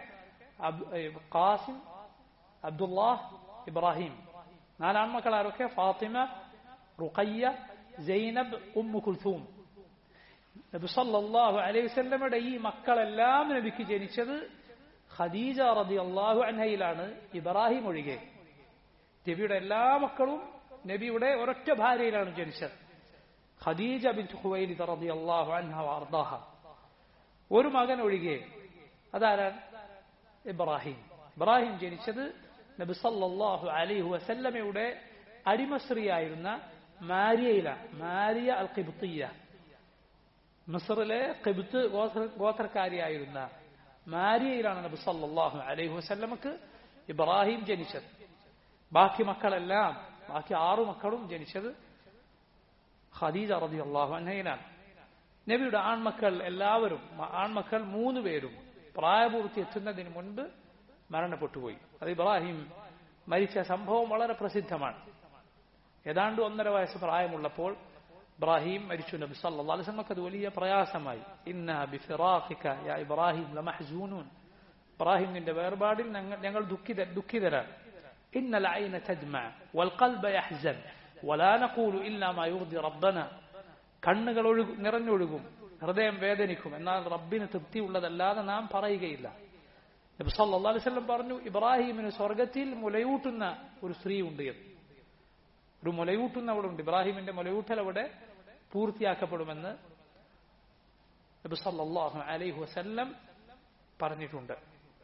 ഖാസിം അബ്ദുല്ലാഹ് ഇബ്രാഹിം നാലാൺമക്കൾ ആരൊക്കെ ഫാത്തിമ റുഖയ്യ സൈനബ് ഉമ്മു കുൽസൂം നബി സല്ലല്ലാഹു അലൈഹി വസല്ലമയുടെ ഈ മക്കളെല്ലാം നബിക്ക് ജനിച്ചത് ഖദീജ റളിയല്ലാഹു അൻഹയിലാണ് ഇബ്രാഹിം ഒഴികെ നബിയുടെ എല്ലാ മക്കളും നബിയുടെ ഒരൊറ്റ ഭാര്യയിലാണ് ജനിച്ചത് ഖദീജ ബിൻത് ഖുവൈലിദ് റളിയല്ലാഹു അൻഹ വഅർദാഹ ഒരു മകൻ ഒഴികെ അതാരാണ് ഇബ്രാഹിം ഇബ്രാഹിം ജനിച്ചത് നബി സല്ലല്ലാഹു അലൈഹി വസല്ലമയുടെ അടിമശ്രീയായിരുന്ന മാരിയയിലാണ് മാരിയ അൽ ഖിബ്തിയ്യ മിസറിലെ ഖിബ്ത്ത് ഗോത്രക്കാരിയായിരുന്ന മാരിയയിലാണ് നബി സല്ലല്ലാഹു അലൈഹി വസല്ലമക്ക് ഇബ്രാഹിം ജനിച്ചത് ബാക്കി മക്കളെല്ലാം ബാക്കി ആറു മക്കളും ജനിച്ചത് ഖദീജ റളിയല്ലാഹു അൻഹയിലാണ് നബിയുടെ ആൺമക്കൾ എല്ലാവരും ആൺമക്കൾ മൂന്ന് പേരും പ്രായപൂർത്തി എത്തുന്നതിന് മുൻപ് മരണപ്പെട്ടുപോയി അത് ഇബ്രാഹിം മരിച്ച സംഭവം വളരെ പ്രസിദ്ധമാണ് ഏതാണ്ട് ഒന്നര വയസ്സ് പ്രായമുള്ളപ്പോൾ ഇബ്രാഹിം മരിച്ചു നബി സല്ലല്ലാഹു അലൈഹി വസല്ലം അത് വലിയ പ്രയാസമായി ഇന്ന ബിഫിറാഖിക യാ ഇബ്രാഹിം ലമഹ്സൂനൂൻ ഇബ്രാഹിം നിന്റെ വേർപാടിൽ ഞങ്ങൾ ദുഃഖിത ദുഃഖിതരാണ് ഇന്ന العين تدمع والقلب يحزن ولا نقول الا ما يرضي ربنا കണ്ണുകൾ ഒഴുകും നിറഞ്ഞൊഴുകും ഹൃദയം വേദനിക്കും എന്നാൽ റബ്ബിന് തൃപ്തിയുള്ളതല്ലാതെ നാം പറയുകയില്ല നബി സല്ലല്ലാഹു അലൈഹി വസല്ലം പറഞ്ഞു ഇബ്രാഹിമിന് സ്വർഗത്തിൽ മുലയൂട്ടുന്ന ഒരു സ്ത്രീ ഉണ്ട് എന്ന് ഒരു മുലയൂട്ടുന്നവളുണ്ട് ഇബ്രാഹിമിന്റെ മുലയൂട്ടൽ അവിടെ പൂർത്തിയാക്കപ്പെടുമെന്ന് നബി സല്ലല്ലാഹു അലൈഹി വസല്ലം പറഞ്ഞിട്ടുണ്ട്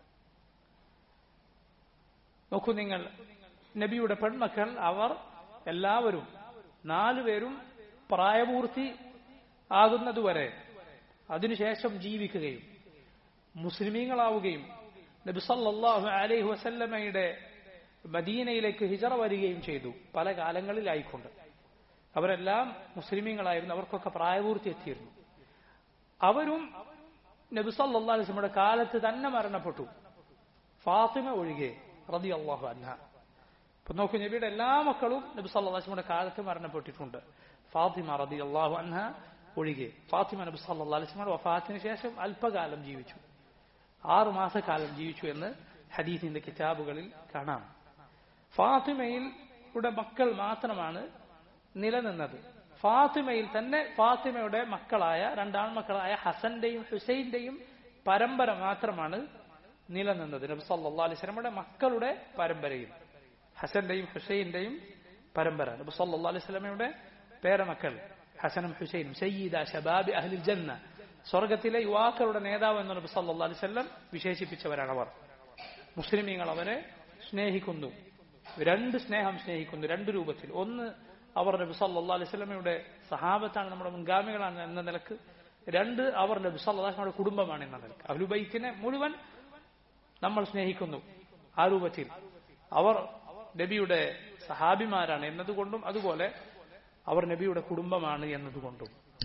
നോക്കൂ നിങ്ങൾ നബിയുടെ പെൺമക്കൾ അവർ എല്ലാവരും നാലുപേരും പ്രായപൂർത്തി ആകുന്നതുവരെ അതിനുശേഷം ജീവിക്കുകയും മുസ്ലിമീങ്ങളാവുകയും നബി സല്ലല്ലാഹു അലൈഹി വസല്ലമയുടെ മദീനയിലേക്ക് ഹിജറ വരികയും ചെയ്തു പല കാലങ്ങളിലായിക്കൊണ്ട് അവരെല്ലാം മുസ്ലിമീങ്ങളായിരുന്നു അവർക്കൊക്കെ പ്രായപൂർത്തി എത്തിയിരുന്നു അവരും നബി സല്ലല്ലാഹു അലൈഹി വസല്ലമയുടെ കാലത്ത് തന്നെ മരണപ്പെട്ടു ഫാത്തിമ ഒഴികെ റതി അള്ളാഹു അൻഹ അപ്പൊ നോക്കൂ നബിയുടെ എല്ലാ മക്കളും നബി സല്ലല്ലാഹു അലൈഹി വസല്ലമയുടെ കാലത്ത് മരണപ്പെട്ടിട്ടുണ്ട് ഫാത്തിമ റതി അള്ളാഹു അൻഹ ഒഴികെ ഫാത്തിമ നബി സല്ലല്ലാഹു അലൈഹി വസല്ലമയുടെ വഫാത്തിന് ശേഷം അല്പകാലം ജീവിച്ചു ആറു മാസക്കാലം ജീവിച്ചു എന്ന് ഹദീസിന്റെ കിതാബുകളിൽ കാണാം ഫാത്തിമയിൽ യുടെ മക്കൾ മാത്രമാണ് നിലനിന്നത് ഫാത്തിമയിൽ തന്നെ ഫാത്തിമയുടെ മക്കളായ രണ്ടാൺമക്കളായ ഹസന്റെയും ഹുസൈന്റെയും പരമ്പര മാത്രമാണ് നിലനിന്നത് നബി സല്ലല്ലാഹു അലൈഹി വസല്ലമയുടെ മക്കളുടെ പരമ്പരയിൽ ഹസന്റെയും ഹുസൈന്റെയും പരമ്പര നബി സല്ലല്ലാഹു അലൈഹി വസല്ലമയുടെ പേരമക്കൾ ഹസനും ഹുസൈനും സയ്യിദ ശബാബി അഹ്ലിൽ ജന്ന സ്വർഗത്തിലെ യുവാക്കളുടെ നേതാവ് എന്ന് നബി സല്ലല്ലാഹു അലൈഹി വസല്ലം വിശേഷിപ്പിച്ചവരാണ് അവർ മുസ്ലിമീങ്ങൾ അവരെ സ്നേഹിക്കുന്നു രണ്ട് സ്നേഹം സ്നേഹിക്കുന്നു രണ്ട് രൂപത്തിൽ ഒന്ന് അവർ നബി സല്ലല്ലാഹു അലൈഹി വസല്ലമയുടെ സഹാബത്താണ് നമ്മുടെ മുൻഗാമികളാണ് എന്ന നിലക്ക് രണ്ട് അവർ നബി സല്ലല്ലാഹു അലൈഹി കുടുംബമാണ് എന്ന നിലക്ക് അഹ്ലുബൈത്തിനെ മുഴുവൻ നമ്മൾ സ്നേഹിക്കുന്നു ആ രൂപത്തിൽ അവർ നബിയുടെ സഹാബിമാരാണ് എന്നതുകൊണ്ടും അതുപോലെ അവർ നബിയുടെ കുടുംബമാണ് എന്നതുകൊണ്ടും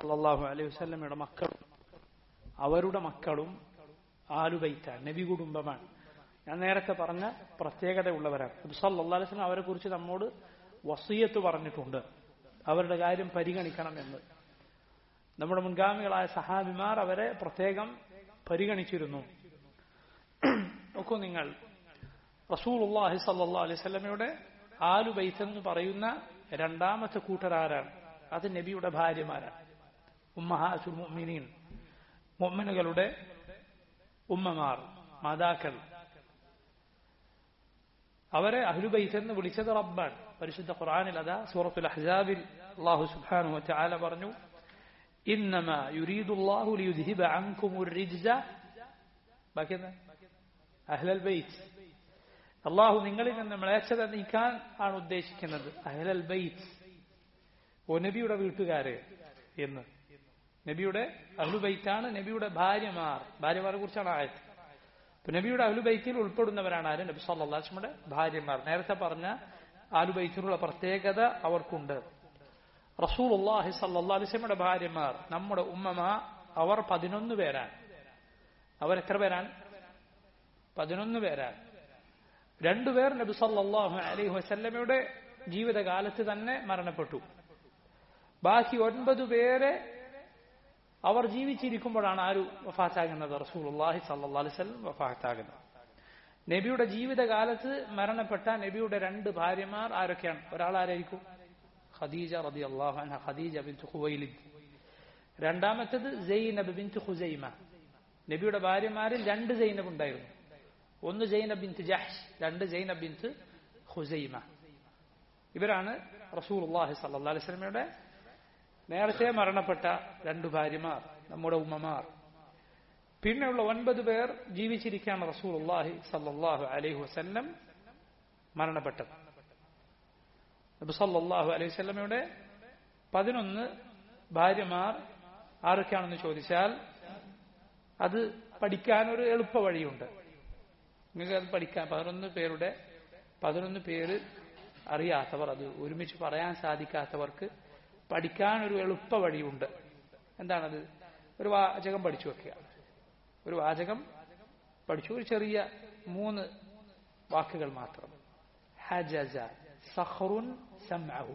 സല്ലല്ലാഹു അലൈഹി വസല്ലമയുടെ മക്കളും അവരുടെ മക്കളും ആലുബൈത്താണ് നബി കുടുംബമാണ് ഞാൻ നേരത്തെ പറഞ്ഞ പ്രത്യേകതയുള്ളവരാണ് നബി സല്ലല്ലാഹു അലൈഹി വസല്ലം അവരെ കുറിച്ച് നമ്മോട് വസീയത്ത് പറഞ്ഞിട്ടുണ്ട് അവരുടെ കാര്യം പരിഗണിക്കണമെന്ന് നമ്മുടെ മുൻഗാമികളായ സഹാബിമാർ അവരെ പ്രത്യേകം പരിഗണിച്ചിരുന്നു നോക്കൂ നിങ്ങൾ റസൂലുള്ളാഹി സല്ലല്ലാഹു അലൈഹി വസല്ലമയുടെ ആലുബൈത്ത് എന്ന് പറയുന്ന രണ്ടാമത്തെ കൂട്ടരാരാണ് അത് നബിയുടെ ഭാര്യമാരാണ് ഉമ്മഹാസുൽ മുഅ്മിനീൻ മുഅ്മിനുകളുടെ ഉമ്മമാർ മാതാക്കൾ അവരെ അഹ്ലുബൈത്ത് എന്ന് വിളിച്ചത് റബ്ബാണ് പരിശുദ്ധ ഖുർആനിൽ അതാ സൂറത്തുൽ അഹ്സാബിൽ അല്ലാഹു സുബ്ഹാനഹു വതആല പറഞ്ഞു ഇന്നമാ യുരീദു അല്ലാഹു ലിയുദ്ഹിബ അൻകുമുർ റിജ്സ ബാക്കി എന്താ അഹ്ലൽ ബൈത്ത് അള്ളാഹു നിങ്ങളിൽ നിന്ന് മ്ലേച്ഛത നീക്കാൻ ആണ് ഉദ്ദേശിക്കുന്നത് അഹ്ലൽ ബൈത്ത് ഓ നബിയുടെ വീട്ടുകാര് എന്ന് നബിയുടെ അഹ്ലുബൈത്താണ് നബിയുടെ ഭാര്യമാർ ഭാര്യമാരെ കുറിച്ചാണ് ആയത് അപ്പൊ നബിയുടെ അഹ്ലുബൈത്തിൽ ഉൾപ്പെടുന്നവരാണ് ആര് നബി സല്ലാസ്മയുടെ ഭാര്യമാർ നേരത്തെ പറഞ്ഞ ആലുബൈത്തിനുള്ള പ്രത്യേകത അവർക്കുണ്ട് റസൂൽ അള്ളാഹി സല്ലാ അലിസ്ലമയുടെ ഭാര്യമാർ നമ്മുടെ ഉമ്മമ അവർ പതിനൊന്ന് പേരാണ് അവർ എത്ര പേരാണ് പതിനൊന്ന് പേരാണ് രണ്ടുപേർ നബി സല്ലാഹു അലൈഹി വസല്ലമയുടെ ജീവിതകാലത്ത് തന്നെ മരണപ്പെട്ടു ബാക്കി ഒൻപത് പേരെ അവർ ജീവിച്ചിരിക്കുമ്പോഴാണ് ആര് വഫാത്താകുന്നത് റസൂലുള്ളാഹി സല്ലല്ലാഹു അലൈഹി വസല്ലം വഫാത്താകുന്നത് നബിയുടെ ജീവിതകാലത്ത് മരണപ്പെട്ട നബിയുടെ രണ്ട് ഭാര്യമാർ ആരൊക്കെയാണ് ഒരാൾ ആരായിരിക്കും ഖദീജ റളിയല്ലാഹു അൻഹ ഖദീജ ബിൻത് ഖുവൈലിദ് രണ്ടാമത്തേത് സൈനബ് ബിൻത് ഖുസൈമ നബിയുടെ ഭാര്യമാരിൽ രണ്ട് സൈനബ് ഉണ്ടായിരുന്നു ഒന്ന് സൈനബ് ബിൻത് ജഹ്ഷ് രണ്ട് സൈനബ് ബിൻത് ഖുസൈമ ഇവരാണ് റസൂലുള്ളാഹി സല്ലല്ലാഹു അലൈഹി വസല്ലമയുടെ നേരത്തെ മരണപ്പെട്ട രണ്ടു ഭാര്യമാർ നമ്മുടെ ഉമ്മമാർ പിന്നെയുള്ള ഒൻപത് പേർ ജീവിച്ചിരിക്കുകയാണ് റസൂലുള്ളാഹി സല്ലല്ലാഹു അലൈഹി വസല്ലം മരണപ്പെട്ടത് നബി സല്ലല്ലാഹു അലൈഹി വസല്ലമയുടെ പതിനൊന്ന് ഭാര്യമാർ ആരൊക്കെയാണെന്ന് ചോദിച്ചാൽ അത് പഠിക്കാൻ ഒരു എളുപ്പ വഴിയുണ്ട് നിങ്ങൾക്ക് അത് പഠിക്കാൻ പതിനൊന്ന് പേരുടെ പതിനൊന്ന് പേര് അറിയാത്തവർ അത് ഒരുമിച്ച് പറയാൻ സാധിക്കാത്തവർക്ക് പഠിക്കാൻ ഒരു എളുപ്പ വഴിയുണ്ട് എന്താണത് ഒരു വാചകം പഠിച്ചു വെക്കുക ഒരു വാചകം പഠിച്ചു ഒരു ചെറിയ മൂന്ന് വാക്കുകൾ മാത്രം ഹജസ സഹറുൻ സംഅഹു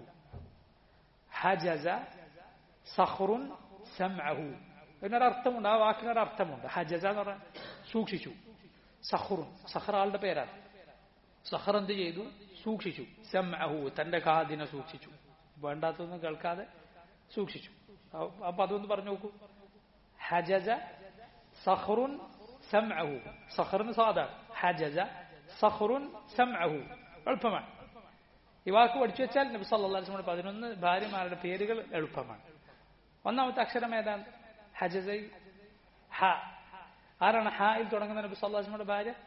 ഹജസ സഹറുൻ സംഅഹു എന്നൊരർത്ഥമുണ്ട് ആ വാക്കിനൊരു അർത്ഥമുണ്ട് ഹജസ എന്ന് പറഞ്ഞാൽ സൂക്ഷിച്ചു സഹറുൻ സഹറാളുടെ പേരാണ് സഹർ എന്ത് ചെയ്തു സൂക്ഷിച്ചു സംഅഹു തന്റെ കാതിനെ സൂക്ഷിച്ചു വേണ്ടാത്തൊന്നും കേൾക്കാതെ സൂക്ഷിച്ചു അപ്പൊ അതൊന്ന് പറഞ്ഞു നോക്കൂ ഹജജ സഹറുൻ സംഅഹു സഹറിന് സാധാ ഹജജ സഹറുൻ സംഅഹു എളുപ്പമാണ് ഈ വാക്ക് പഠിച്ചു വെച്ചാൽ നബി സല്ലല്ലാഹു അലൈഹി വസല്ലം പതിനൊന്ന് ഭാര്യമാരുടെ പേരുകൾ എളുപ്പമാണ് ഒന്നാമത്തെ അക്ഷരം ഏതാണ് ഹജജ ഹ ആരാണ് ഹായിൽ തുടങ്ങുന്ന നബി സല്ലല്ലാഹു അലൈഹി വസല്ലം ഭാര്യ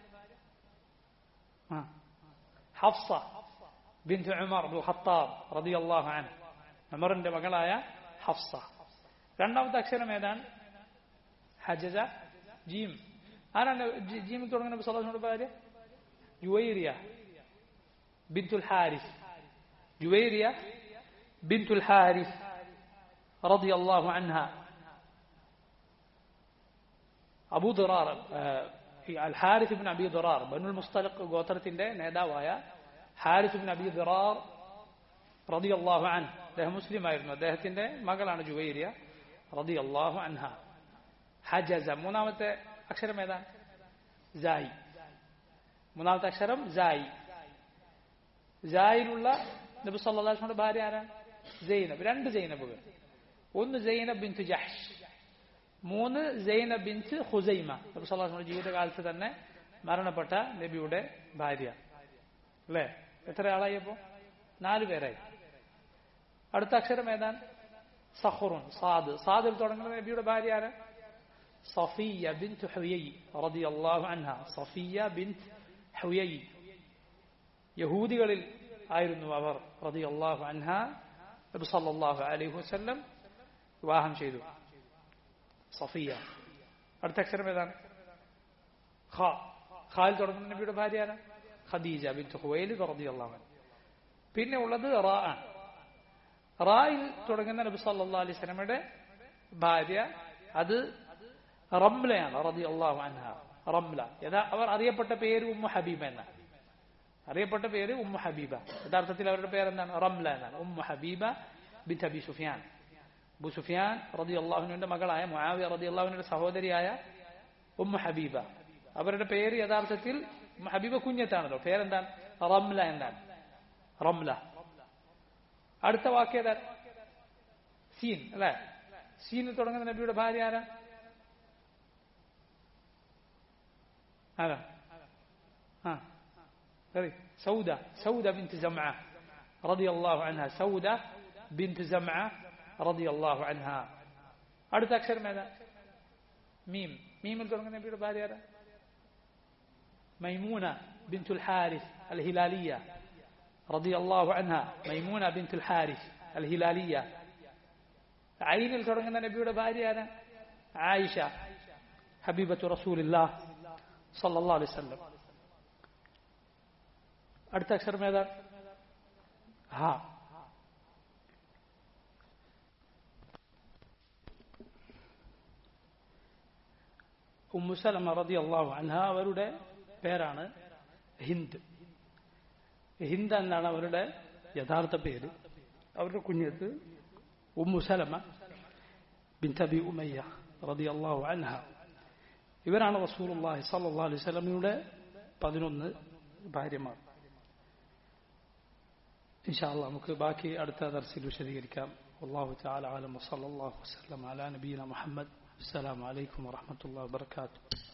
ഹഫ്സ ബിന്ദു ഉമർ അബ്ദുൽ ഖത്താബ് റളിയല്ലാഹു അൻഹു ഉമറിന്റെ മകളായ ഹഫ്സ രണ്ടാമത്തെ അക്ഷരം ഏതാണ് ഹജജ ജീം ആരാണ് ജീമിൽ തുടങ്ങുന്ന നബി സല്ലല്ലാഹു അലൈഹി ഭാര്യ ജുവൈരിയ ബിന്തുൽ ഹാരിസ് ജുവൈരിയ ബിന്തുൽ ഹാരിസ് റളിയല്ലാഹു അൻഹ അബൂ ദുറാർ അൽ ഹാരിസ് ഇബ്നു അബി ദുറാർ ബനുൽ മുസ്തലിഖ് ഗോത്രത്തിന്റെ നേതാവായ ഹാരിസ് ഇബ്നു അബി ദുറാർ റളിയല്ലാഹു അൻഹു അദ്ദേഹം മുസ്ലിം ആയിരുന്നു അദ്ദേഹത്തിന്റെ മകളാണ് ജുവൈരിയ റളിയല്ലാഹു അൻഹ ഹജസ മൂന്നാമത്തെ അക്ഷരം ഏതാണ് ജായി മൂന്നാമത്തെ അക്ഷരം ജായി ജായിലുള്ള നബി സല്ലല്ലാഹു അലൈഹി വസല്ലം ഭാര്യ ആരാണ് സൈനബ് രണ്ട് സൈനബുകൾ ഒന്ന് സൈനബ് ബിൻത് ജഹ്ഷ് മൂന്ന് സൈനബ് ബിൻത് ഖുസൈമ നബി സല്ലല്ലാഹു അലൈഹി വസല്ലം ജീവിതകാലത്ത് തന്നെ മരണപ്പെട്ട നബിയുടെ ഭാര്യ അല്ലേ എത്ര ആളായി അപ്പോ നാല് പേരായി അടുത്ത അക്ഷരം ഏതാണ് സഹറുൻ സാദ് സാദിൽ തുടങ്ങുന്ന നബിയുടെ ഭാര്യ ആരാ സഫിയ ബിൻത് ഹുയൈ റളിയല്ലാഹു അൻഹ സഫിയ ബിൻത് ഹുയൈ യഹൂദികളിൽ ആയിരുന്നു അവർ റളിയല്ലാഹു അൻഹ നബി സല്ലല്ലാഹു അലൈഹി വസല്ലം വിവാഹം ചെയ്തു സഫിയ അടുത്ത അക്ഷരം ഏതാണ് ഖ ഖാൽ തുടങ്ങുന്ന നബിയുടെ ഭാര്യ ആരാ ഖദീജ ബിൻത് ഖുവൈലിദ് റളിയല്ലാഹു അൻഹ പിന്നെ ഉള്ളത് റാ ആണ് റായിൽ തുടങ്ങുന്ന നബി സല്ലല്ലാഹു അലൈഹി വസല്ലമയുടെ ഭാര്യ അത് റംലയാണ് റതി അള്ളാഹു അൻഹ റംല യഥാ അവർ അറിയപ്പെട്ട പേര് ഉമ്മ ഹബീബ എന്നാണ് അറിയപ്പെട്ട പേര് ഉമ്മ ഹബീബ യഥാർത്ഥത്തിൽ അവരുടെ പേരെന്താണ് റംല എന്നാണ് ഉമ്മ ഹബീബ ബിൻ അബി സുഫിയാൻ അബു സുഫിയാൻ റതി അള്ളാഹുവിന്റെ മകളായ മുആവിയ റതി അള്ളാഹുവിന്റെ സഹോദരിയായ ഉമ്മ ഹബീബ അവരുടെ പേര് യഥാർത്ഥത്തിൽ ഉമ്മ ഹബീബ കുഞ്ഞത്താണല്ലോ പേരെന്താണ് റംല എന്നാണ് റംല അടുത്ത വാക്യത സീൻ അല്ലെ സീനിൽ തുടങ്ങുന്ന നബിയുടെ ഭാര്യ ആരാ ആരാ ആ പറയ് സൗദ സൗദ ബിൻത് ജംഅ റളിയല്ലാഹു അൻഹ സൗദ ബിൻത് ജംഅ റളിയല്ലാഹു അൻഹ അടുത്ത അക്ഷരം ഏതാ മീം മീമിൽ തുടങ്ങുന്ന നബിയുടെ ഭാര്യ ആരാ മൈമൂന ബിൻതുൽ ഹാരിസ് അൽ ഹിലാലിയ റളിയല്ലാഹു അൻഹ മൈമൂന ബിൻതുൽ ഹാരിസ് അൽ ഹിലാലിയ ഐനിൽ തുടങ്ങുന്ന നബിയുടെ ഭാര്യ ആരാ ആയിഷ ഹബീബത്തു റസൂലില്ലാഹ് സല്ലല്ലാഹു അലൈഹി വസല്ലം അടുത്ത അക്ഷരം ഏതാ ഹാ ഉമ്മുസലമ റതി അള്ളാഹു അൻഹ അവരുടെ പേരാണ് ഹിന്ദ് ഹിന്ദ് എന്നാണ് അവരുടെ യഥാർത്ഥ പേര് അവരുടെ കുഞ്ഞത്ത് ഉമ്മുസലമ ബിൻ തബി ഉമയ്യ റതി അള്ളാഹു അൻഹ ഇവരാണ് റസൂലുള്ളാഹി സല്ലല്ലാഹു അലൈഹി വസല്ലമയുടെ പതിനൊന്ന് ഭാര്യമാർ ഇൻഷാല്ല നമുക്ക് ബാക്കി അടുത്ത ദർസിൽ വിശദീകരിക്കാം والله تعالى أعلم وصلى الله وسلم على نبينا محمد السلام عليكم ورحمة الله وبركاته